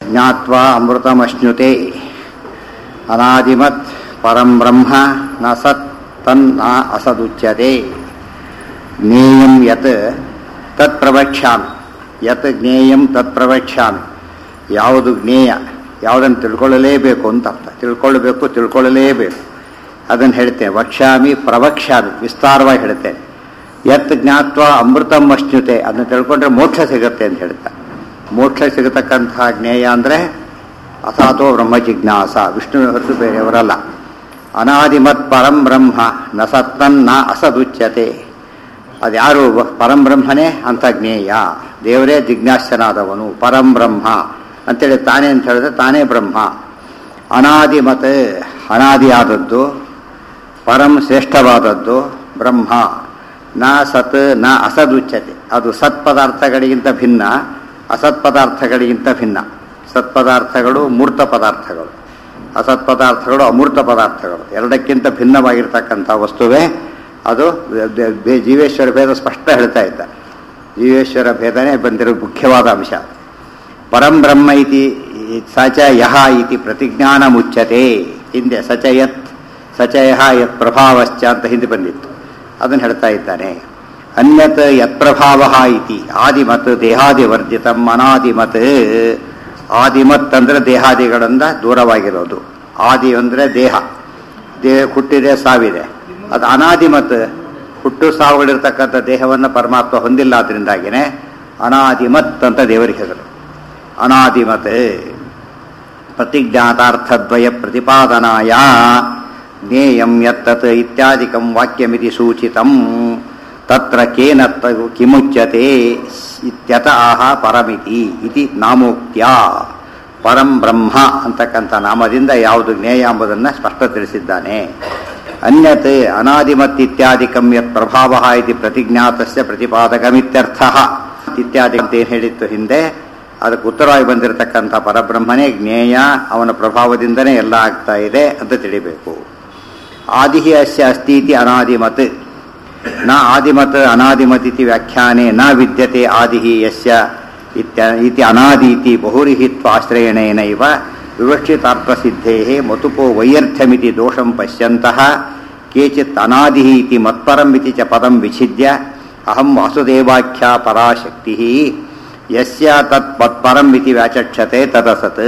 ಜ್ಞಾತ್ವಾ ಅಮೃತಮಶ್ನುತೆ ಅನಾದಿಮತ್ ಪರಂ ಬ್ರಹ್ಮ ನ ಸತ್ ತನ್ನ ಅಸದುಚ್ಯತೆ ಜ್ಞೇಯಂ ಯತ್ ತತ್ ಪ್ರವಕ್ಷ್ಯಾಮಿ ಯತ್ ಜ್ಞೇಯಂ ತತ್ ಪ್ರವಕ್ಷ್ಯಾಮಿ ಯಾವುದು ಜ್ಞೇಯ ಯಾವುದನ್ನು ತಿಳ್ಕೊಳ್ಳಲೇಬೇಕು ಅಂತ ಅರ್ಥ ತಿಳ್ಕೊಳ್ಳಬೇಕು ತಿಳ್ಕೊಳ್ಳಲೇಬೇಕು ಅದನ್ನು ಹೇಳ್ತೇನೆ ವಕ್ಷ್ಯಾಮಿ ಪ್ರವಕ್ಷ್ಯಾಮಿ ವಿಸ್ತಾರವಾಗಿ ಹೇಳ್ತೇನೆ ಯತ್ ಜ್ಞಾತ್ವ ಅಮೃತಂ ಅಶ್ನುತೆ ಅದನ್ನು ತಿಳ್ಕೊಂಡ್ರೆ ಮೋಕ್ಷ ಸಿಗುತ್ತೆ ಅಂತ ಹೇಳ್ತಾ ಮೋಕ್ಷ ಸಿಗತಕ್ಕಂತಹ ಜ್ಞೇಯ ಅಂದರೆ ಅಥಾತೋ ಬ್ರಹ್ಮ ಜಿಜ್ಞಾಸ ವಿಷ್ಣು ಹೊರತು ಬೇರೆಯವರಲ್ಲ ಅನಾದಿಮತ್ ಪರಂ ಬ್ರಹ್ಮ ನ ಸತ್ತನ್ನ ಅಸದುಚ್ಯತೆ ಅದ್ಯಾರು ಪರಂ ಬ್ರಹ್ಮನೇ ಅಂತ ಜ್ಞೇಯ ದೇವರೇ ಜಿಜ್ಞಾಸ್ಯನಾದವನು ಪರಂ ಬ್ರಹ್ಮ ಅಂತೇಳಿ ತಾನೇ ಅಂತ ಹೇಳಿದ್ರೆ ತಾನೇ ಬ್ರಹ್ಮ ಅನಾದಿಮತ್ ಅನಾದಿಯಾದದ್ದು ಪರಂ ಶ್ರೇಷ್ಠವಾದದ್ದು ಬ್ರಹ್ಮ ನ ಸತ್ ನ ಅಸದುಚ್ಯತೆ ಅದು ಸತ್ ಪದಾರ್ಥಗಳಿಗಿಂತ ಭಿನ್ನ ಅಸತ್ ಪದಾರ್ಥಗಳಿಗಿಂತ ಭಿನ್ನ ಸತ್ ಪದಾರ್ಥಗಳು ಮೂರ್ತ ಪದಾರ್ಥಗಳು ಅಸತ್ ಪದಾರ್ಥಗಳು ಅಮೂರ್ತ ಪದಾರ್ಥಗಳು ಎರಡಕ್ಕಿಂತ ಭಿನ್ನವಾಗಿರ್ತಕ್ಕಂಥ ವಸ್ತುವೇ ಅದು ಜೀವೇಶ್ವರ ಭೇದ ಸ್ಪಷ್ಟ ಹೇಳ್ತಾ ಇದ್ದ ಜೀವೇಶ್ವರ ಭೇದನೇ ಬಂದಿರೋ ಮುಖ್ಯವಾದ ಅಂಶ ಪರಂ ಬ್ರಹ್ಮ ಇತಿ ಸಚ ಯಹ ಇತಿ ಪ್ರತಿಜ್ಞಾನ ಮುಚ್ಚತೆ ಹಿಂದೆ ಸಚ ಯತ್ ಸಚ ಯಹ ಯತ್ ಪ್ರಭಾವಶ್ಚ ಅಂತ ಹಿಂದೆ ಬಂದಿತ್ತು ಅದನ್ನು ಹೇಳ್ತಾ ಇದ್ದಾನೆ ಅನ್ಯತ್ ಯತ್ ಪ್ರಭಾವ ಇತಿ ಆದಿಮತ್ ದೇಹಾದಿವರ್ಜಿತಂ ಅನಾದಿಮತ್ ಆದಿಮತ್ ಅಂದರೆ ದೇಹಾದಿಗಳಿಂದ ದೂರವಾಗಿರೋದು ಆದಿ ಅಂದರೆ ದೇಹ ದೇಹ ಹುಟ್ಟಿದೆ ಸಾವಿದೆ ಅದು ಅನಾದಿಮತ್ ಹುಟ್ಟು ಸಾವುಗಳಿರ್ತಕ್ಕಂಥ ದೇಹವನ್ನು ಪರಮಾತ್ಮ ಹೊಂದಿಲ್ಲ ಅದರಿಂದಾಗಿನೇ ಅನಾದಿಮತ್ ಅಂತ ದೇವರಿಗೆ ಹೆಸರು ಅನಾದಿಮತ್ ಪ್ರತಿಜ್ಞಾತಾರ್ಥದ್ವಯ ಪ್ರತಿಪಾದನಾಯ ಜ್ಞೇಯಂ ಯತ್ತತ್ ಇತ್ಯಾದಿಕಂ ವಾಕ್ಯಮಿತಿ ಸೂಚಿತಂ ತತ್ರ ಕೇನ ಕಿಮುಚ್ಯತೆ ಇತ್ಯತ ಆಹ ಪರಮಿತಿ ಇತಿ ನಾಮೋಕ್ತ್ಯ ಪರಂ ಬ್ರಹ್ಮ ಅಂತಕ್ಕಂಥ ನಾಮದಿಂದ ಯಾವುದು ಜ್ಞೇಯ ಎಂಬುದನ್ನು ಸ್ಪಷ್ಟ ತಿಳಿಸಿದ್ದಾನೆ ಅನ್ಯತ್ ಅನಾದಿಮತ್ ಇತ್ಯಾದಿಕಂ ಯತ್ ಪ್ರಭಾವ ಇತಿ ಪ್ರತಿಜ್ಞಾತಸ್ಯ ಪ್ರತಿಪಾದಕಮಿತ್ಯರ್ಥ ಇತ್ಯಾದಿ ಅಂತ ಏನು ಹೇಳಿತ್ತು ಹಿಂದೆ ಅದಕ್ಕೆ ಉತ್ತರವಾಗಿ ಬಂದಿರತಕ್ಕಂಥ ಪರಬ್ರಹ್ಮನೇ ಜ್ಞೇಯ ಅವನ ಪ್ರಭಾವದಿಂದನೇ ಎಲ್ಲ ಆಗ್ತಾ ಇದೆ ಅಂತ ತಿಳಿಬೇಕು ಆದಿ ಅಸ್ಯ ಅಸ್ತಿ ಇತಿ ಅನಾದಿಮತ್ ನ ಆದಿಮತ್ ಅನಾದಿಮತ್ ಇತಿ ವ್ಯಾಖ್ಯಾನೆ ನ ವಿದ್ಯತೆ ಆದಿ ಯಸ್ಯ ಇತ್ಯ ಇತಿ ಅನಾದೀತಿ ಬಹುರಿಹಿತ್ವಾಶ್ರಯಣೇನೈವ ವಿವಕ್ಷಿತಾರ್ಥಸಿದ್ಧೇ ಮತುಪೋ ವೈಯರ್ಥ್ಯಮಿತಿ ದೋಷಂ ಪಶ್ಯಂತಹ ಕೇಚಿತ್ ಅನಾದಿ ಇತಿ ಮತ್ಪರಂ ಇತಿ ಚ ಪದಂ ವಿಛಿದ್ಯ ಅಹಂ ವಾಸುದೇವಾಖ್ಯಾ ಪರಾಶಕ್ತಿ ಯಸ್ಯ ತತ್ ಮತ್ಪರಂ ಇತಿ ವ್ಯಾಚಕ್ಷತೆ ತದಸತ್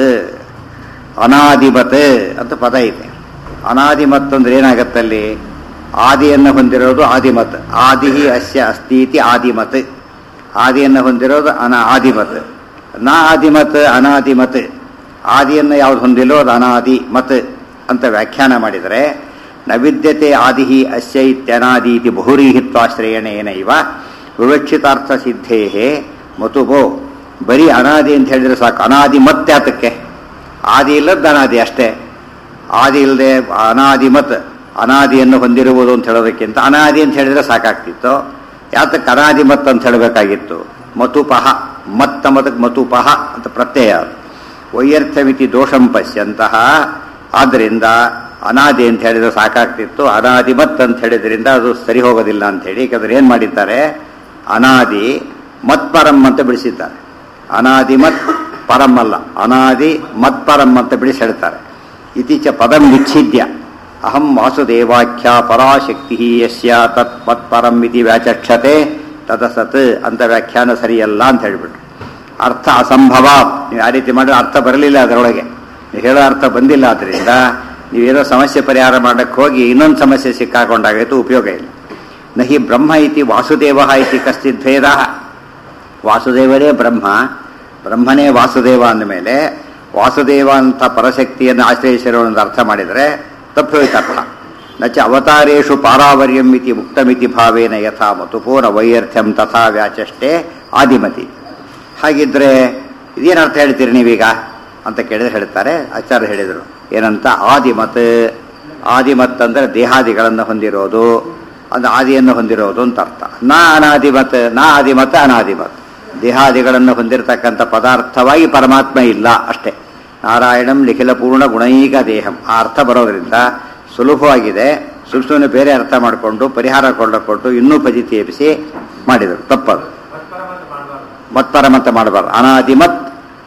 ಅನಾದಿಮತ್ ಅಂತ ಪದ ಇದೆ ಅನಾದಿಮತ್ ಅಂದ್ರೆ ಏನಾಗತ್ತಲ್ಲಿ ಆದಿಯನ್ನು ಹೊಂದಿರೋದು ಆದಿಮತ್ ಆದಿ ಅಸ್ಯ ಅಸ್ತಿ ಇತಿ ಆದಿಮತ್ ಆದಿಯನ್ನು ಹೊಂದಿರೋದು ಅನ ಆದಿಮತ್ ನಾ ಆದಿಮತ್ ಅನಾದಿಮತ್ ಆದಿಯನ್ನು ಯಾವ್ದು ಹೊಂದಿಲ್ಲೋ ಅದು ಅನಾದಿ ಮತ್ ಅಂತ ವ್ಯಾಖ್ಯಾನ ಮಾಡಿದರೆ ನವಿದ್ಯತೆ ಆದಿ ಅಸ್ಯ ಇತ್ಯನಾದಿ ಇತಿ ಬಹುರೀಹಿತ್ವಾಶ್ರಯಣೇನ ಇವ ವಿವಕ್ಷಿತಾರ್ಥ ಸಿದ್ಧೇ ಮತುಬೋ ಬರೀ ಅನಾದಿ ಅಂತ ಹೇಳಿದ್ರೆ ಸಾಕು ಅನಾದಿ ಮತ್ತೆ ಆತಕ್ಕೆ ಆದಿ ಇಲ್ಲದ ಅನಾದಿ ಅಷ್ಟೇ ಆದಿ ಇಲ್ಲದೆ ಅನಾದಿಮತ್ ಅನಾದಿಯನ್ನು ಹೊಂದಿರುವುದು ಅಂತ ಹೇಳೋದಕ್ಕಿಂತ ಅನಾದಿ ಅಂತ ಹೇಳಿದ್ರೆ ಸಾಕಾಗ್ತಿತ್ತು ಯಾತಕ್ಕೆ ಅನಾದಿಮತ್ ಅಂತ ಹೇಳಬೇಕಾಗಿತ್ತು ಮತುಪಹ ಮತ್ತ ಮತಕ್ಕೆ ಮತುಪಹ ಅಂತ ಪ್ರತ್ಯಯ ವೈಯರ್ಥಮಿತಿ ದೋಷಂ ಪಶ್ಯಂತಹ ಆದ್ದರಿಂದ ಅನಾದಿ ಅಂತ ಹೇಳಿದ್ರೆ ಸಾಕಾಗ್ತಿತ್ತು ಅನಾದಿಮತ್ ಅಂತ ಹೇಳಿದ್ರಿಂದ ಅದು ಸರಿ ಹೋಗೋದಿಲ್ಲ ಅಂತ ಹೇಳಿ ಯಾಕಂದ್ರೆ ಏನು ಮಾಡಿದ್ದಾರೆ ಅನಾದಿ ಮತ್ಪರಂ ಅಂತ ಬಿಡಿಸಿದ್ದಾರೆ ಅನಾದಿಮತ್ ಪರಂ ಅಲ್ಲ ಅನಾದಿ ಮತ್ಪರಂ ಅಂತ ಬಿಡಿಸಿ ಹೇಳ್ತಾರೆ ಇತೀಚ ಪದಂ ವಿಚ್ಛಿದ್ಯ ಅಹಂ ವಾಸುದೇವಾಖ್ಯ ಪರಾಶಕ್ತಿ ಯಸ್ಯ ತತ್ ಮತ್ಪರಂ ಇತಿ ವ್ಯಾಚಕ್ಷತೆ ತದಸತ್ ಅಂತ ವ್ಯಾಖ್ಯಾನ ಸರಿಯಲ್ಲ ಅಂತ ಹೇಳ್ಬಿಟ್ರು ಅರ್ಥ ಅಸಂಭವ ನೀವು ಆ ರೀತಿ ಮಾಡಿದ್ರೆ ಅರ್ಥ ಬರಲಿಲ್ಲ ಅದರೊಳಗೆ ನೀವು ಹೇಳೋ ಅರ್ಥ ಬಂದಿಲ್ಲ ಅದರಿಂದ ನೀವೇನೋ ಸಮಸ್ಯೆ ಪರಿಹಾರ ಮಾಡಕ್ಕೆ ಹೋಗಿ ಇನ್ನೊಂದು ಸಮಸ್ಯೆ ಸಿಕ್ಕಾಕೊಂಡಾಗೈತು ಉಪಯೋಗ ಇಲ್ಲ ನಹಿ ಬ್ರಹ್ಮ ಇತಿ ವಾಸುದೇವ ಇತಿ ಕಶ್ಚಿತ್ ಭೇದ ವಾಸುದೇವರೇ ಬ್ರಹ್ಮ ಬ್ರಹ್ಮನೇ ವಾಸುದೇವ ಅಂದಮೇಲೆ ವಾಸುದೇವ ಅಂತ ಪರಶಕ್ತಿಯನ್ನು ಆಶ್ರಯಿಸಿರೋ ಒಂದು ಅರ್ಥ ಮಾಡಿದರೆ ತಪ್ಪು ಹೋಯ್ತು ಅರ್ಥ ನಚ ಅವತಾರೇಶು ಪಾರಾವರ್ಯಂ ಇತಿ ಮುಕ್ತಮಿತಿ ಭಾವೇನ ಯಥಾ ಮತುಪೂರ್ಣ ವೈಯರ್ಥ್ಯಂ ತಥಾ ವ್ಯಾಚಷ್ಟೇ ಆದಿಮತಿ ಹಾಗಿದ್ರೆ ಇದೇನು ಅರ್ಥ ಹೇಳ್ತೀರಿ ನೀವೀಗ ಅಂತ ಕೇಳಿದ್ರೆ ಹೇಳ್ತಾರೆ ಆಚಾರ್ಯ ಹೇಳಿದರು ಏನಂತ ಆದಿಮತ್ ಆದಿಮತ್ ಅಂದರೆ ದೇಹಾದಿಗಳನ್ನು ಹೊಂದಿರೋದು ಅದು ಆದಿಯನ್ನು ಹೊಂದಿರೋದು ಅಂತ ಅರ್ಥ ನಾ ಅನಾದಿಮತ್ ನಾ ಆದಿಮತ್ ಅನಾದಿಮತ್ ದೇಹಾದಿಗಳನ್ನು ಹೊಂದಿರತಕ್ಕಂಥ ಪದಾರ್ಥವಾಗಿ ಪರಮಾತ್ಮ ಇಲ್ಲ ಅಷ್ಟೇ ನಾರಾಯಣಂ ನಿಖಿಲ ಪೂರ್ಣ ಗುಣೈಕ ದೇಹಂ ಆ ಅರ್ಥ ಬರೋದ್ರಿಂದ ಸುಲಭವಾಗಿದೆ ಸುಮ್ ಸುಮ್ಮನೆ ಬೇರೆ ಅರ್ಥ ಮಾಡಿಕೊಂಡು ಪರಿಹಾರ ಕೊಂಡುಕೊಟ್ಟು ಇನ್ನೂ ಪಜಿತಿ ಎಬ್ಬಿಸಿ ಮಾಡಿದರು ತಪ್ಪದು ಮತ್ಪರಮಂತ ಮಾಡಬಾರ್ದು ಅನಾದಿಮತ್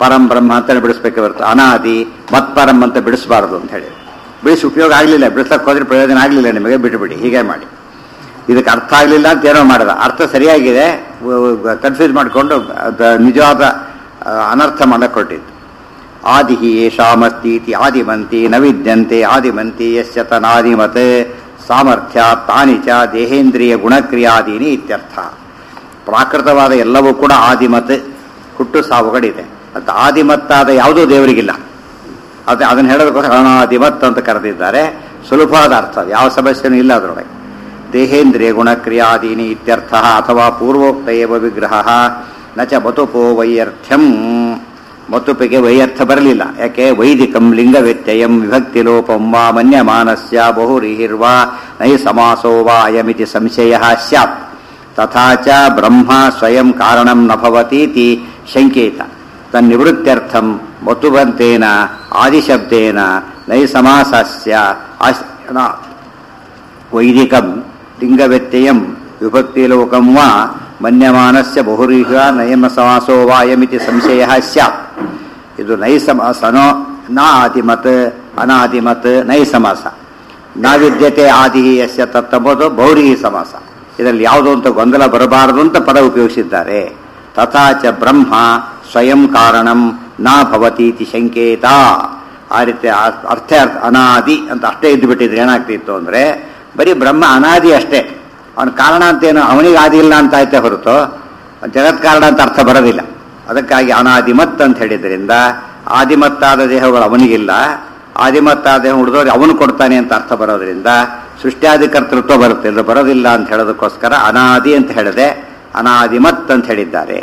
ಪರಂ ಬ್ರಹ್ಮ ಅಂತ ಬಿಡಿಸ್ಬೇಕೆ ಹೊರತು ಅನಾದಿ ಮತ್ ಪರಂ ಅಂತ ಬಿಡಿಸಬಾರದು ಅಂತ ಹೇಳಿ ಬಿಡಿಸಿ ಉಪಯೋಗ ಆಗಲಿಲ್ಲ ಬಿಡಿಸಕ್ಕೆ ಹೋದ್ರೆ ಪ್ರಯೋಜನ ಆಗಲಿಲ್ಲ ನಿಮಗೆ ಬಿಟ್ಟುಬಿಡಿ ಹೀಗೆ ಮಾಡಿ ಇದಕ್ಕೆ ಅರ್ಥ ಆಗಲಿಲ್ಲ ಅಂತ ಏನೋ ಮಾಡಿದ ಅರ್ಥ ಸರಿಯಾಗಿದೆ ಕನ್ಫ್ಯೂಸ್ ಮಾಡಿಕೊಂಡು ನಿಜವಾದ ಆ, ಅನರ್ಥ ಮಾಡಕ್ಕೆ ಹೊರಟಿದ್ದು ಆದಿ ಯೇಷಾಮಸ್ತೀತಿ ಆದಿಮಂತಿ ನ ವಿದ್ಯಂತೆ ಆದಿಮಂತಿ ಯಸ್ಯ ತನಾದಿಮತ್ ಸಾಮರ್ಥ್ಯ ತಾನಿ ಚ ದೇಹೇಂದ್ರಿಯ ಗುಣಕ್ರಿಯಾದೀನಿ ಇತ್ಯರ್ಥ ಪ್ರಾಕೃತವಾದ ಎಲ್ಲವೂ ಕೂಡ ಆದಿಮತ್ ಹುಟ್ಟು ಸಾವುಗಳಿದೆ ಅಂತ ಆದಿಮತ್ತಾದ ಯಾವುದೂ ದೇವರಿಗಿಲ್ಲ ಅದು ಅದನ್ನು ಹೇಳೋದಕ್ಕೋಸ್ಕರ ಅನಾದಿಮತ್ ಅಂತ ಕರೆದಿದ್ದಾರೆ ಸುಲಭವಾದ ಅರ್ಥ ಯಾವ ಸಮಸ್ಯೆನೂ ಇಲ್ಲ ಅದರೊಳಗೆ ದೇಹೇಂದ್ರಿಯ ಗುಣಕ್ರಿಯಾದೀನಿ ಇತ್ಯರ್ಥ ಅಥವಾ ಪೂರ್ವೋಕ್ತ ಏವ ವಿಗ್ರಹ ನ ಚ ಮತುಪೋ ವೈಯರ್ಥ್ಯಂ ಮತುಪಿಗೆ ವೈಯರ್ಥ ಬರಲಿಲ್ಲ ಯಾಕೆ ವೈದಿಕಂ ಲಿಂಗ ವ್ಯತ್ಯಯಂ ವಿಭಕ್ತಿ ಲೋಪಂ ವಾ ಮನ್ಯಮಾನಸ್ಯ ಬಹುರಿಹಿರ್ವಾ ನೈ ಸಮಾಸೋ ವಾ ಅಯಮಿತಿ ಸಂಶಯ ಸ್ಯಾತ್ ತಥಾ ಚ ಬ್ರಹ್ಮ ಸ್ವಯಂ ಕಾರಣಂ ನ ಭವತೀತಿ ಶಂಕೇತ ತನ್ನಿವೃತ್ತ್ಯರ್ಥಂ ಮತುಬಂತೇನ ಆದಿಶಬ್ದೇನ ನೈ ಸಮಾಸಸ್ಯ ಆಶ್ರಯಣಾತ್ ವೈದಿಕಂ ಲಿಂಗವ್ಯತ್ಯಯಂ ವಿಭಕ್ತಿಲೋಕಂ ವಾ ಮನ್ಯಮಾನಸ್ಯ ಬಹುರೀಹ ನಯಮ ಸಮಾಸೋ ವಾ ಅಯಮಿತಿ ಸಂಶಯ ಸ್ಯಾತ್ ಇದು ನೈ ಸಮಾಸನೋ ನ ಆದಿಮತ್ ಅನಾದಿಮತ್ ನೈ ಸಮಾಸ ನ ವಿದ್ಯತೆ ಆದಿ ಯಸ್ಯ ತತ್ತಂಬುದು ಬಹುರೀ ಸಮಾಸ ಇದರಲ್ಲಿ ಯಾವುದು ಅಂತ ಗೊಂದಲ ಬರಬಾರದು ಅಂತ ಪದ ಉಪಯೋಗಿಸಿದ್ದಾರೆ ತಥಾ ಚ ಬ್ರಹ್ಮ ಸ್ವಯಂ ಕಾರಣಂ ನ ಭವತೀತಿ ಶಂಕೇತ ಆ ರೀತಿ ಆ- ಅರ್ಥ ಅರ್ಥ ಅನಾದಿ ಅಂತ ಅಷ್ಟೇ ಇದ್ದು ಬಿಟ್ಟಿದ್ರೆ ಏನಾಗ್ತಿತ್ತು ಅಂದ್ರೆ ಬರೀ ಬ್ರಹ್ಮ ಅನಾದಿ ಅಷ್ಟೇ ಅವನ ಕಾರಣ ಅಂತೇನು ಅವನಿಗೆ ಆದಿ ಇಲ್ಲ ಅಂತ ಆಯ್ತೆ ಹೊರತು ಜಗತ್ ಕಾರಣ ಅಂತ ಅರ್ಥ ಬರೋದಿಲ್ಲ ಅದಕ್ಕಾಗಿ ಅನಾದಿಮತ್ ಅಂತ ಹೇಳಿದ್ರಿಂದ ಆದಿಮತ್ತಾದ ದೇಹಗಳು ಅವನಿಗಿಲ್ಲ ಆದಿಮತ್ತಾದ ದೇಹ ಉಳಿದವ್ರು ಅವನು ಕೊಡ್ತಾನೆ ಅಂತ ಅರ್ಥ ಬರೋದ್ರಿಂದ ಸೃಷ್ಟ್ಯಾದಿ ಕರ್ತೃತ್ವ ಬರುತ್ತೆ ಇದು ಬರೋದಿಲ್ಲ ಅಂತ ಹೇಳೋದಕ್ಕೋಸ್ಕರ ಅನಾದಿ ಅಂತ ಹೇಳಿದೆ ಅನಾದಿಮತ್ ಅಂತ ಹೇಳಿದ್ದಾರೆ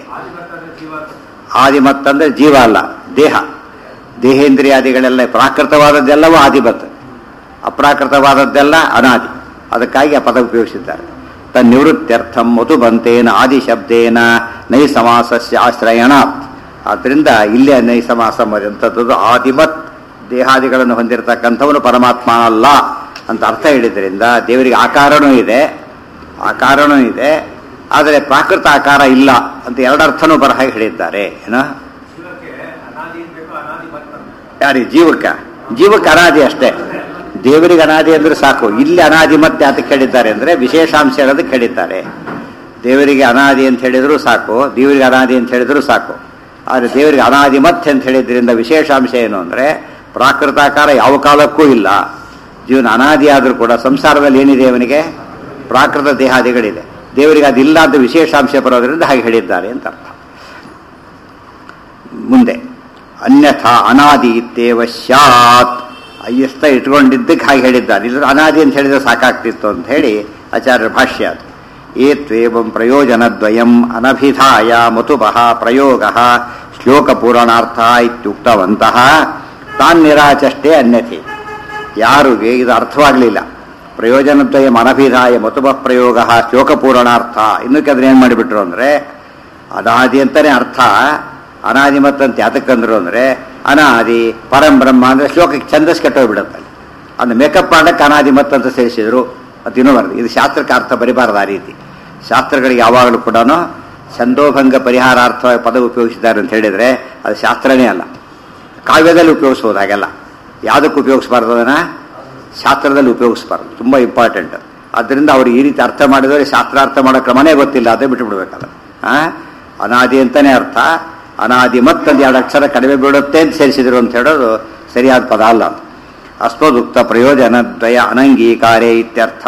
ಆದಿಮತ್ ಅಂದ್ರೆ ಜೀವ ಅಲ್ಲ ದೇಹ ದೇಹೇಂದ್ರಿಯಾದಿಗಳೆಲ್ಲ ಪ್ರಾಕೃತವಾದದ್ದೆಲ್ಲವೂ ಆದಿಮತ್ ಅಪ್ರಾಕೃತವಾದದ್ದೆಲ್ಲ ಅನಾದಿ ಅದಕ್ಕಾಗಿ ಆ ಪದ ಉಪಯೋಗಿಸಿದ್ದಾರೆ ತನ್ನಿವೃತ್ತ್ಯರ್ಥಂ ಮತು ಬಂತೇನ ಆದಿ ಶಬ್ದೇನ ನೈ ಸಮಾಸಸ್ಯ ಆಶ್ರಯಣಾತ್ ಆದ್ರಿಂದ ಇಲ್ಲೇ ನೈ ಸಮಾಸ ಎಂಥದ್ದು ಆದಿಮತ್ ದೇಹಾದಿಗಳನ್ನು ಹೊಂದಿರತಕ್ಕಂಥವನು ಪರಮಾತ್ಮ ಅಲ್ಲ ಅಂತ ಅರ್ಥ ಹೇಳಿದ್ರಿಂದ ದೇವರಿಗೆ ಆಕಾರನೂ ಇದೆ ಆಕಾರನೂ ಇದೆ ಆದರೆ ಪ್ರಾಕೃತ ಆಕಾರ ಇಲ್ಲ ಅಂತ ಎರಡರ್ಥನೂ ಬರಹ ಹೇಳಿದ್ದಾರೆ ಏನ ಜೀವಕ್ಕೆ ಅನಾದಿ ಇರ್ಬೇಕು ಅನಾದಿ ಬರ್ತಾರೆ ಯಾರಿಗೆ ಜೀವಕ್ಕೆ ಜೀವಕ್ಕೆ ಅನಾದಿ ಅಷ್ಟೇ ದೇವರಿಗೆ ಅನಾದಿ ಅಂದ್ರೆ ಸಾಕು ಇಲ್ಲಿ ಅನಾದಿ ಮತ್ತೆ ಅದಕ್ಕೆ ಹೇಳಿದ್ದಾರೆ ಅಂದ್ರೆ ವಿಶೇಷಾಂಶ ಹೇಳೋದಕ್ಕೆ ಹೇಳಿದ್ದಾರೆ ದೇವರಿಗೆ ಅನಾದಿ ಅಂತ ಹೇಳಿದ್ರು ಸಾಕು ದೇವರಿಗೆ ಅನಾದಿ ಅಂತ ಹೇಳಿದ್ರು ಸಾಕು ಆದರೆ ದೇವರಿಗೆ ಅನಾದಿ ಮತ್ತೆ ಅಂತ ಹೇಳಿದ್ರಿಂದ ವಿಶೇಷಾಂಶ ಏನು ಅಂದ್ರೆ ಪ್ರಾಕೃತಾಕಾರ ಯಾವ ಕಾಲಕ್ಕೂ ಇಲ್ಲ ಜೀವನ ಅನಾದಿ ಆದರೂ ಕೂಡ ಸಂಸಾರದಲ್ಲಿ ಏನಿದೆ ಅವನಿಗೆ ಪ್ರಾಕೃತ ದೇಹಾದಿಗಳಿದೆ ದೇವರಿಗೆ ಅದಿಲ್ಲ ಅಂತ ವಿಶೇಷಾಂಶ ಬರೋದ್ರಿಂದ ಹಾಗೆ ಹೇಳಿದ್ದಾರೆ ಅಂತ ಅರ್ಥ ಮುಂದೆ ಅನ್ಯಥಾ ಅನಾದಿ ಇತ್ತೇವ ಸ್ಯಾತ್ ಅಯ್ಯಸ್ತ ಇಟ್ಕೊಂಡಿದ್ದಕ್ಕೆ ಹಾಗೆ ಹೇಳಿದ್ದಾರೆ ಇಲ್ಲ ಅನಾದಿ ಅಂತ ಹೇಳಿದ್ರೆ ಸಾಕಾಗ್ತಿತ್ತು ಅಂತ ಹೇಳಿ ಆಚಾರ್ಯರ ಭಾಷ್ಯ ಅದು ಏತ್ವೇವಂ ಪ್ರಯೋಜನದ್ವಯಂ ಅನಭಿಧಾಯ ಮತುಬಃ ಪ್ರಯೋಗ ಶ್ಲೋಕ ಪೂರಣಾರ್ಥ ಇತ್ಯುಕ್ತವಂತಹ ತಾನ್ ನಿರಾಚಷ್ಟೇ ಅನ್ಯಥೆ ಯಾರಿಗೆ ಇದು ಅರ್ಥವಾಗಲಿಲ್ಲ ಪ್ರಯೋಜನದ್ವಯಂ ಅನಭಿಧಾಯ ಮತುಬ ಪ್ರಯೋಗ ಶ್ಲೋಕ ಪೂರಣಾರ್ಥ ಇನ್ನಕ್ಕೆ ಅದನ್ನ ಏನು ಮಾಡಿಬಿಟ್ರು ಅಂದರೆ ಅನಾದಿ ಅಂತಾನೆ ಅರ್ಥ ಅನಾದಿ ಮತ್ತಂತ ಯಾತಕ್ಕಂದ್ರು ಅಂದ್ರೆ ಅನಾದಿ ಪರಂ ಬ್ರಹ್ಮ ಅಂದ್ರೆ ಶ್ಲೋಕಕ್ಕೆ ಛಂದಸ್ ಕೆಟ್ಟೋಗ್ಬಿಡುತ್ತೆ ಅಲ್ಲಿ ಅದನ್ನ ಮೇಕಪ್ ಮಾಡಕ್ಕೆ ಅನಾದಿ ಮತ್ತಂತ ಸೇರಿಸಿದ್ರು ಅದು ಇನ್ನೂಬಾರ್ದು ಇದು ಶಾಸ್ತ್ರಕ್ಕೆ ಅರ್ಥ ಬರಿಬಾರ್ದು ಆ ರೀತಿ ಶಾಸ್ತ್ರಗಳಿಗೆ ಯಾವಾಗಲೂ ಕೂಡ ಛಂದೋಭಂಗ ಪರಿಹಾರಾರ್ಥ ಪದ ಉಪಯೋಗಿಸಿದ್ದಾರೆ ಅಂತ ಹೇಳಿದ್ರೆ ಅದು ಶಾಸ್ತ್ರನೇ ಅಲ್ಲ ಕಾವ್ಯದಲ್ಲಿ ಉಪಯೋಗಿಸ್ಬೋದು ಹಾಗೆಲ್ಲ ಯಾವುದಕ್ಕೆ ಉಪಯೋಗಿಸ್ಬಾರ್ದು ಅದನ್ನ ಶಾಸ್ತ್ರದಲ್ಲಿ ಉಪಯೋಗಿಸ್ಬಾರ್ದು ತುಂಬ ಇಂಪಾರ್ಟೆಂಟ್ ಆದ್ದರಿಂದ ಅವರು ಈ ರೀತಿ ಅರ್ಥ ಮಾಡಿದರೆ ಶಾಸ್ತ್ರಾರ್ಥ ಮಾಡೋ ಕ್ರಮನೇ ಗೊತ್ತಿಲ್ಲ ಅದೇ ಬಿಟ್ಟು ಬಿಡ್ಬೇಕಲ್ಲ ಆ ಅನಾದಿ ಅಂತಾನೆ ಅರ್ಥ ಅನಾದಿ ಮತ್ತೊಂದು ಎರಡು ಅಕ್ಷರ ಕಡಿಮೆ ಬೀಳುತ್ತೆ ಅಂತ ಸೇರಿಸಿದ್ರು ಅಂತ ಹೇಳೋದು ಸರಿಯಾದ ಪದ ಅಲ್ಲ ಅಸ್ಮದುಕ್ತ ಪ್ರಯೋಜನದ್ವಯ ಅನಂಗೀಕಾರೇ ಇತ್ಯರ್ಥ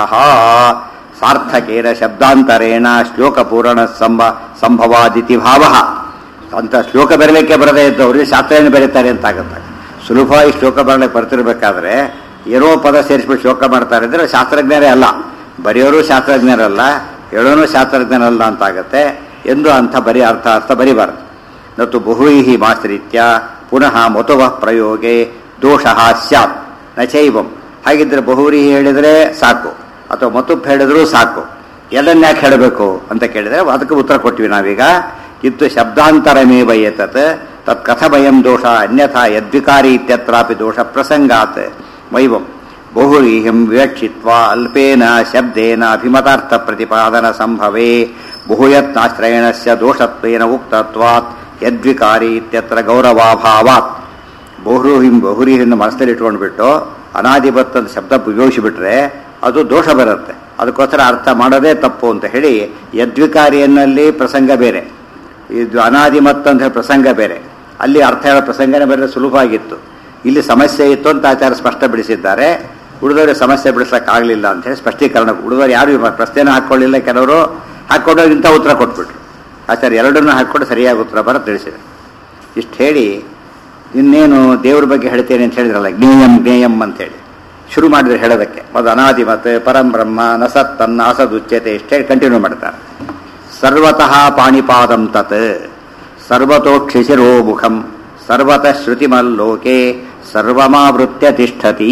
ಸಾರ್ಥಕೇನ ಶಬ್ದಾಂತರೇಣ ಶ್ಲೋಕ ಪೂರಣ ಸಂಭ ಸಂಭವಾದಿತಿ ಭಾವ ಅಂತ ಶ್ಲೋಕ ಬರಲಿಕ್ಕೆ ಬರದೇ ಇದ್ದವ್ರಿಗೆ ಶಾಸ್ತ್ರ ಏನು ಬರೀತಾರೆ ಅಂತ ಆಗುತ್ತೆ ಸುಲಭವಾಗಿ ಶ್ಲೋಕ ಬರಲಿಕ್ಕೆ ಬರ್ತಿರ್ಬೇಕಾದ್ರೆ ಏನೋ ಪದ ಸೇರಿಸ್ಬಿಟ್ಟು ಶ್ಲೋಕ ಮಾಡ್ತಾರೆ ಅಂದ್ರೆ ಶಾಸ್ತ್ರಜ್ಞರೇ ಅಲ್ಲ ಬರೆಯೋರು ಶಾಸ್ತ್ರಜ್ಞರಲ್ಲ ಹೇಳೋನು ಶಾಸ್ತ್ರಜ್ಞರಲ್ಲ ಅಂತ ಆಗುತ್ತೆ ಎಂದು ಅಂಥ ಬರಿ ಅರ್ಥ ಅರ್ಥ ಬರಿಬಾರದು ನತು ಬಹುವೈಹಿ ಮಾಶ್ರಿತ್ಯ ಪುನಃ ಮತುವ ಪ್ರಯೋಗೆ ದೋಷ ಸ್ಯಾತ್ ನಚೈವಂ ಹಾಗಿದ್ರೆ ಬಹುರಿ ಹೇಳಿದ್ರೆ ಸಾಕು ಅಥವಾ ಮತುಪ್ ಹೇಳಿದ್ರೂ ಸಾಕು ಎಲ್ಲನ್ನ ಯಾಕೆ ಹೇಳಬೇಕು ಅಂತ ಕೇಳಿದ್ರೆ ಅದಕ್ಕೆ ಉತ್ತರ ಕೊಟ್ವಿ ನಾವೀಗ ಇತ್ತು ಶಬ್ದಾಂತರಮೇವ ಏತತ್ ತತ್ ಕಥಮಯಂ ದೋಷ ಅನ್ಯಥಾ ಯದ್ವಿಕಾರಿ ಇತ್ಯತ್ರಾಪಿ ದೋಷ ಪ್ರಸಂಗಾತ್ ವೈವಂ ಬಹುರೀಹಿಂ ವಿವಕ್ಷಿತ್ವ ಅಲ್ಪೇನ ಶಬ್ದೇನ ಅಭಿಮತಾರ್ಥ ಪ್ರತಿಪಾದನ ಸಂಭವೇ ಬಹುಯತ್ನಾಶ್ರಯಣಸ್ಯ ದೋಷತ್ವೇನ ಉಕ್ತತ್ವಾತ್ ಯದ್ವಿಕಾರಿ ಇತ್ಯತ್ರ ಗೌರವಾಭಾವಾತ್ ಬಹುರಿಹಿಂ ಬಹುರಿಹಿನ್ನು ಮನಸ್ಸಲ್ಲಿ ಇಟ್ಕೊಂಡ್ಬಿಟ್ಟು ಅನಾದಿಬತ್ ಅಂತ ಶಬ್ದ ಉಪಯೋಗಿಸಿಬಿಟ್ರೆ ಅದು ದೋಷ ಬರುತ್ತೆ ಅದಕ್ಕೋಸ್ಕರ ಅರ್ಥ ಮಾಡೋದೇ ತಪ್ಪು ಅಂತ ಹೇಳಿ ಯದ್ವಿಕಾರಿಯನ್ನಲ್ಲಿ ಪ್ರಸಂಗ ಬೇರೆ ಇದು ಅನಾದಿಮತ್ ಅಂತ ಹೇಳಿ ಪ್ರಸಂಗ ಬೇರೆ ಅಲ್ಲಿ ಅರ್ಥ ಹೇಳೋ ಪ್ರಸಂಗನೇ ಬೇರೆ ಸುಲಭ ಆಗಿತ್ತು ಇಲ್ಲಿ ಸಮಸ್ಯೆ ಇತ್ತು ಅಂತ ಆಚಾರ್ಯ ಸ್ಪಷ್ಟಪಡಿಸಿದ್ದಾರೆ ಉಳಿದವರಿಗೆ ಸಮಸ್ಯೆ ಬಿಡಿಸೋಕ್ಕಾಗಲಿಲ್ಲ ಅಂತ ಹೇಳಿ ಸ್ಪಷ್ಟೀಕರಣ ಉಳಿದವರು ಯಾರು ಈ ಪ್ರಶ್ನೆನ ಹಾಕ್ಕೊಳ್ಳಿಲ್ಲ ಕೆಲವರು ಹಾಕ್ಕೊಂಡವ್ರು ಇಂಥ ಉತ್ತರ ಕೊಟ್ಬಿಟ್ರು ಆಚಾರ್ಯ ಎರಡನ್ನೂ ಹಾಕ್ಕೊಂಡು ಸರಿಯಾಗಿ ಉತ್ತರ ಬರ ತಿಳಿಸಿದರು ಇಷ್ಟು ಹೇಳಿ ಇನ್ನೇನು ದೇವ್ರ ಬಗ್ಗೆ ಹೇಳ್ತೇನೆ ಅಂತ ಹೇಳಿದ್ರಲ್ಲ ಜ್ಞೇಯಂ ಜ್ಞೇಯಂ ಅಂತೇಳಿ ಶುರು ಮಾಡಿದ್ರೆ ಹೇಳೋದಕ್ಕೆ ಅದು ಅನಾದಿ ಮತ್ತೆ ಪರಂ ಬ್ರಹ್ಮ ನಸತ್ ತನ್ನ ಅಸದುಚ್ಯತೆ ಇಷ್ಟೇ ಕಂಟಿನ್ಯೂ ಮಾಡ್ತಾರೆ ಸರ್ವತಃ ಪಾಣಿಪಾದಂ ತತ್ ಸರ್ವತೋಕ್ಷಿಶಿರೋ ಮುಖಂ ಸರ್ವತಃ ಶ್ರುತಿಮಲ್ಲೋಕೆ ಸರ್ವಮಾವೃತ್ಯ ತಿಷ್ಠತಿ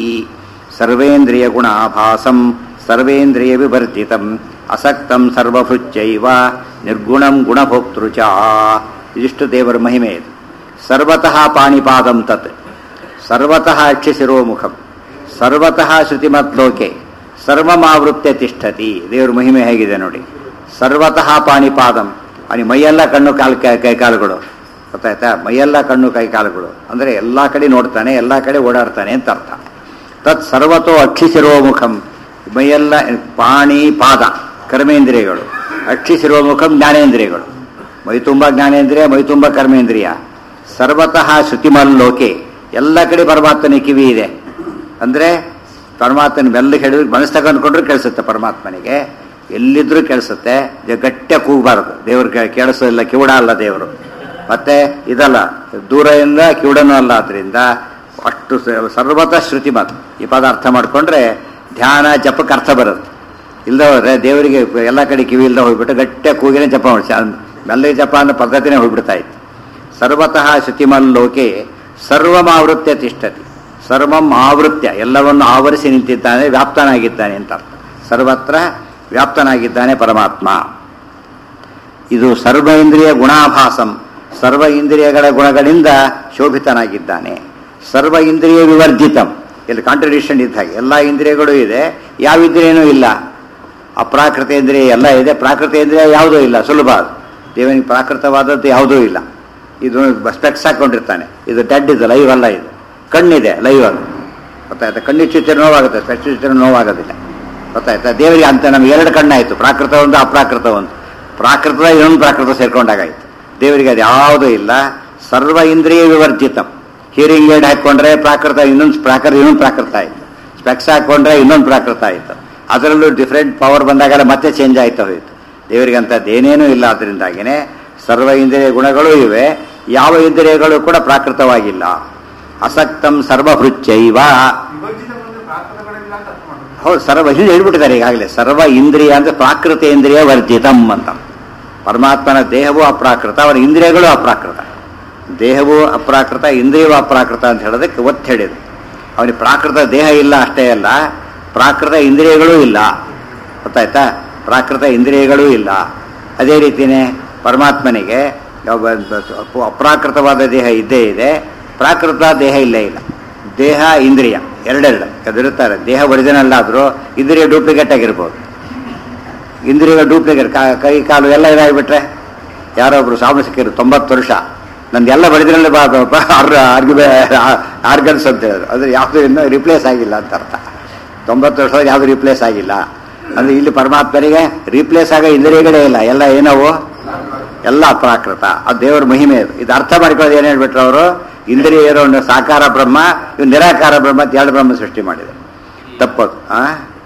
ಸರ್ವೇಂದ್ರಿಯ ಗುಣಾಭಾಸಂ ಸರ್ವೇಂದ್ರಿಯ ವಿವರ್ಜಿತಂ ಅಸಕ್ತಂ ಸರ್ವಭೃಚ್ಚೈವ ನಿರ್ಗುಣಂ ಗುಣಭೋಕ್ತೃ ಚ ಇದಿಷ್ಟು ದೇವರ ಮಹಿಮೆ ಇದು ಸರ್ವತಃ ಪಾಣಿಪಾದಂ ತತ್ ಸರ್ವತಃ ಅಕ್ಷಿಸಿರೋ ಮುಖಂ ಸರ್ವತಃ ಶ್ರುತಿಮತ್ಲೋಕೆ ಸರ್ವಮಾವೃತ್ಯ ತಿಷ್ಠತಿ ದೇವ್ರ ಮಹಿಮೆ ಹೇಗಿದೆ ನೋಡಿ ಸರ್ವತಃ ಪಾಣಿಪಾದಂ ಅವನಿಗೆ ಮೈಯೆಲ್ಲ ಕಣ್ಣು ಕಾಲು ಕೈ ಕೈಕಾಲುಗಳು ಗೊತ್ತಾಯ್ತಾ ಮೈಯೆಲ್ಲ ಕಣ್ಣು ಕೈಕಾಲುಗಳು ಅಂದರೆ ಎಲ್ಲ ಕಡೆ ನೋಡ್ತಾನೆ ಎಲ್ಲ ಕಡೆ ಓಡಾಡ್ತಾನೆ ಅಂತ ಅರ್ಥ ತತ್ ಸರ್ವತೋ ಅಕ್ಷಿಸಿರೋ ಮುಖಂ ಮೈಯೆಲ್ಲ ಪಾಣಿ ಪಾದ ಕರ್ಮೇಂದ್ರಿಯಗಳು ಅಕ್ಷಿಸಿರೋ ಮುಖಂ ಜ್ಞಾನೇಂದ್ರಿಯಗಳು ಮೈ ತುಂಬ ಜ್ಞಾನೇಂದ್ರಿಯ ಮೈ ತುಂಬ ಕರ್ಮೇಂದ್ರಿಯ ಸರ್ವತಃ ಶ್ರುತಿಮಲ್ಲೋಕೆ ಎಲ್ಲ ಕಡೆ ಪರಮಾತ್ಮನ ಕಿವಿ ಇದೆ ಅಂದರೆ ಪರಮಾತ್ಮನ ಬೆಲ್ಲ ಹೇಳಿದ್ರೆ ಮನಸ್ಸು ತಗೊಂಡ್ಕೊಂಡ್ರು ಕೇಳಿಸುತ್ತೆ ಪರಮಾತ್ಮನಿಗೆ ಎಲ್ಲಿದ್ರೂ ಕೇಳಿಸುತ್ತೆ ಗಟ್ಟಿಯ ಕೂಗಬಾರದು ದೇವ್ರಿಗೆ ಕೇಳಿಸೋದಿಲ್ಲ ಕಿವುಡ ಅಲ್ಲ ದೇವರು ಮತ್ತೆ ಇದಲ್ಲ ದೂರದಿಂದ ಕಿವುಡನೂ ಅಲ್ಲ ಆದ್ರಿಂದ ಅಷ್ಟು ಸ- ಸರ್ವತಃ ಶ್ರುತಿ ಮಾತು ಈ ಪದ ಅರ್ಥ ಮಾಡಿಕೊಂಡ್ರೆ ಧ್ಯಾನ ಜಪಕ್ಕೆ ಅರ್ಥ ಬರುತ್ತೆ ಇಲ್ಲದ ಹೋದ್ರೆ ದೇವರಿಗೆ ಎಲ್ಲ ಕಡೆ ಕಿವಿ ಇಲ್ಲದೆ ಹೋಗ್ಬಿಟ್ಟು ಗಟ್ಟಿಯ ಕೂಗಿನೇ ಜಪ ಮಾಡಿ ಮೆಲ್ಲಗೆ ಜಪ ಅನ್ನೋ ಪದ್ಧತಿನೇ ಹೋಗ್ಬಿಡ್ತಾ ಇತ್ತು ಸರ್ವತಃ ಶ್ರುತಿಮಲ್ಲೋಕೆ ಸರ್ವಮಾವೃತ್ಯ ತಿಷ್ಠತಿ ಸರ್ವಂ ಆವೃತ್ಯ ಎಲ್ಲವನ್ನು ಆವರಿಸಿ ನಿಂತಿದ್ದಾನೆ ವ್ಯಾಪ್ತನಾಗಿದ್ದಾನೆ ಅಂತ ಅರ್ಥ ಸರ್ವತ್ರ ವ್ಯಾಪ್ತನಾಗಿದ್ದಾನೆ ಪರಮಾತ್ಮ ಇದು ಸರ್ವ ಇಂದ್ರಿಯ ಗುಣಾಭಾಸಂ ಸರ್ವ ಇಂದ್ರಿಯಗಳ ಗುಣಗಳಿಂದ ಶೋಭಿತನಾಗಿದ್ದಾನೆ ಸರ್ವ ಇಂದ್ರಿಯ ವಿವರ್ಜಿತಂ ಇಲ್ಲಿ ಕಾಂಟ್ರಡಿಕ್ಷನ್ ಇದ್ದ ಹಾಗೆ ಎಲ್ಲ ಇಂದ್ರಿಯಗಳು ಇದೆ ಯಾವ ಇಂದ್ರಿಯನೂ ಇಲ್ಲ ಅಪ್ರಾಕೃತ ಇಂದ್ರಿಯ ಎಲ್ಲ ಇದೆ ಪ್ರಾಕೃತ ಇಂದ್ರಿಯ ಯಾವುದೂ ಇಲ್ಲ ಸುಲಭ ಅದು. ದೇವನಿಗೆ ಪ್ರಾಕೃತವಾದದ್ದು ಯಾವುದೂ ಇಲ್ಲ ಇದು ಸ್ಪೆಕ್ಸ್ ಹಾಕೊಂಡಿರ್ತಾನೆ ಇದು ಡೆಡ್ ಇದು ಲೈವ್ ಅಲ್ಲ ಇದು ಕಣ್ಣಿದೆ ಲೈವ್ ಅದು ಗೊತ್ತಾಯ್ತಾ ಕಣ್ಣಿಗೆ ಚುಚ್ಚರೆ ನೋವಾಗುತ್ತೆ ಸ್ಪೆಕ್ಸ್ ಚುಚ್ಚರೆ ನೋವಾಗೋದಿಲ್ಲ ಗೊತ್ತಾಯ್ತಾ ದೇವರಿಗೆ ಅಂತ ನಮ್ಗೆ ಎರಡು ಕಣ್ಣಾಯಿತು ಪ್ರಾಕೃತ ಒಂದು ಅಪ್ರಾಕೃತ ಒಂದು ಪ್ರಾಕೃತದ ಇನ್ನೊಂದು ಪ್ರಾಕೃತ ಸೇರ್ಕೊಂಡಾಗಾಯ್ತು ದೇವರಿಗೆ ಅದು ಯಾವುದೂ ಇಲ್ಲ ಸರ್ವ ಇಂದ್ರಿಯ ವಿವರ್ಜಿತಂ ಹಿಯರಿಂಗ್ ಏಡ್ ಹಾಕೊಂಡ್ರೆ ಪ್ರಾಕೃತ ಇನ್ನೊಂದು ಪ್ರಾಕೃತ ಇನ್ನೊಂದು ಪ್ರಾಕೃತ ಆಯಿತು ಸ್ಪೆಕ್ಸ್ ಹಾಕೊಂಡ್ರೆ ಇನ್ನೊಂದು ಪ್ರಾಕೃತ ಆಯಿತು ಅದರಲ್ಲೂ ಡಿಫ್ರೆಂಟ್ ಪವರ್ ಬಂದಾಗೆಲ್ಲ ಮತ್ತೆ ಚೇಂಜ್ ಆಯ್ತಾ ಹೋಯಿತು ದೇವರಿಗೆ ಅಂಥದ್ದೇನೇನೂ ಇಲ್ಲ ಅದರಿಂದಾಗಿನೇ ಸರ್ವ ಇಂದ್ರಿಯ ಗುಣಗಳೂ ಇವೆ ಯಾವ ಇಂದ್ರಿಯಗಳು ಕೂಡ ಪ್ರಾಕೃತವಾಗಿಲ್ಲ ಅಸಕ್ತಂ ಸರ್ವಭೃಚ್ಚೈವ ವಿಭಜಿತ ಬಂದ್ರೆ ಪ್ರಾಕೃತಗಳಿಲ್ಲ ಅಂತ ಅರ್ಥ ಮಾಡೋದು ಹೌದು ಸರ್ವ ಹಿಂದೆ ಹೇಳ್ಬಿಟ್ಟಿದ್ದಾರೆ ಈಗಾಗಲೇ ಸರ್ವ ಇಂದ್ರಿಯ ಅಂದ್ರೆ ಪ್ರಾಕೃತ ಇಂದ್ರಿಯ ವರ್ಜಿತಂ ಅಂತ ಪರಮಾತ್ಮನ ದೇಹವೂ ಅಪ್ರಾಕೃತ ಅವನ ಇಂದ್ರಿಯಗಳು ಅಪ್ರಾಕೃತ ದೇಹವೂ ಅಪ್ರಾಕೃತ ಇಂದ್ರಿಯವೂ ಅಪ್ರಾಕೃತ ಅಂತ ಹೇಳೋದಕ್ಕೆ ಒತ್ತು ಹೇಳಿದೆ ಅವನಿಗೆ ಪ್ರಾಕೃತ ದೇಹ ಇಲ್ಲ ಅಷ್ಟೇ ಅಲ್ಲ ಪ್ರಾಕೃತ ಇಂದ್ರಿಯಗಳೂ ಇಲ್ಲ ಗೊತ್ತಾಯ್ತಾ ಪ್ರಾಕೃತ ಇಂದ್ರಿಯಗಳೂ ಇಲ್ಲ ಅದೇ ರೀತಿಯೇ ಪರಮಾತ್ಮನಿಗೆ ಒಬ್ಬ ಅಪ್ರಾಕೃತವಾದ ದೇಹ ಇದ್ದೇ ಇದೆ ಪ್ರಾಕೃತ ದೇಹ ಇಲ್ಲೇ ಇಲ್ಲ ದೇಹ ಇಂದ್ರಿಯ ಎರಡೆರಡು ಅದಿರುತ್ತಾರೆ ದೇಹ ಒರಿಜಿನಲ್ ಆದರೂ ಇಂದ್ರಿಯ ಡೂಪ್ಲಿಕೇಟ್ ಆಗಿರ್ಬೋದು ಇಂದ್ರಿಯ ಡೂಪ್ಲಿಕೇಟ್ ಕೈ ಕಾಲು ಎಲ್ಲ ಇದಾಗಿಬಿಟ್ರೆ ಯಾರೋ ಒಬ್ರು ಸಾಮು ಸಿಕ್ಕಿರು ತೊಂಬತ್ತು ವರ್ಷ ನಂದೆಲ್ಲ ಬಡಿದ್ರಲ್ಲಿ ಆರ್ಗನ್ಸ್ ಅಂತ ಹೇಳಿದ್ರು ಅಂದ್ರೆ ಯಾವುದು ಇನ್ನೂ ರಿಪ್ಲೇಸ್ ಆಗಿಲ್ಲ ಅಂತ ಅರ್ಥ ತೊಂಬತ್ತು ವರ್ಷ ಯಾವುದು ರಿಪ್ಲೇಸ್ ಆಗಿಲ್ಲ ಅಂದ್ರೆ ಇಲ್ಲಿ ಪರಮಾತ್ಮನಿಗೆ ರಿಪ್ಲೇಸ್ ಆಗ ಇಂದ್ರಿಯಗಳೇ ಇಲ್ಲ ಎಲ್ಲ ಏನವು ಎಲ್ಲ ಅಪ್ರಾಕೃತ ಅದು ದೇವರ ಮಹಿಮೆ ಅದು ಇದು ಅರ್ಥ ಮಾಡ್ಕೊಳ್ಳೋದು ಏನು ಹೇಳ್ಬಿಟ್ರು ಅವರು ಇಂದ್ರಿಯ ಇರೋ ಒಂದು ಸಾಕಾರ ಬ್ರಹ್ಮ ಇವು ನಿರಾಕಾರ ಬ್ರಹ್ಮ ಅಂತ ಎರಡು ಬ್ರಹ್ಮ ಸೃಷ್ಟಿ ಮಾಡಿದೆ ತಪ್ಪದು ಆ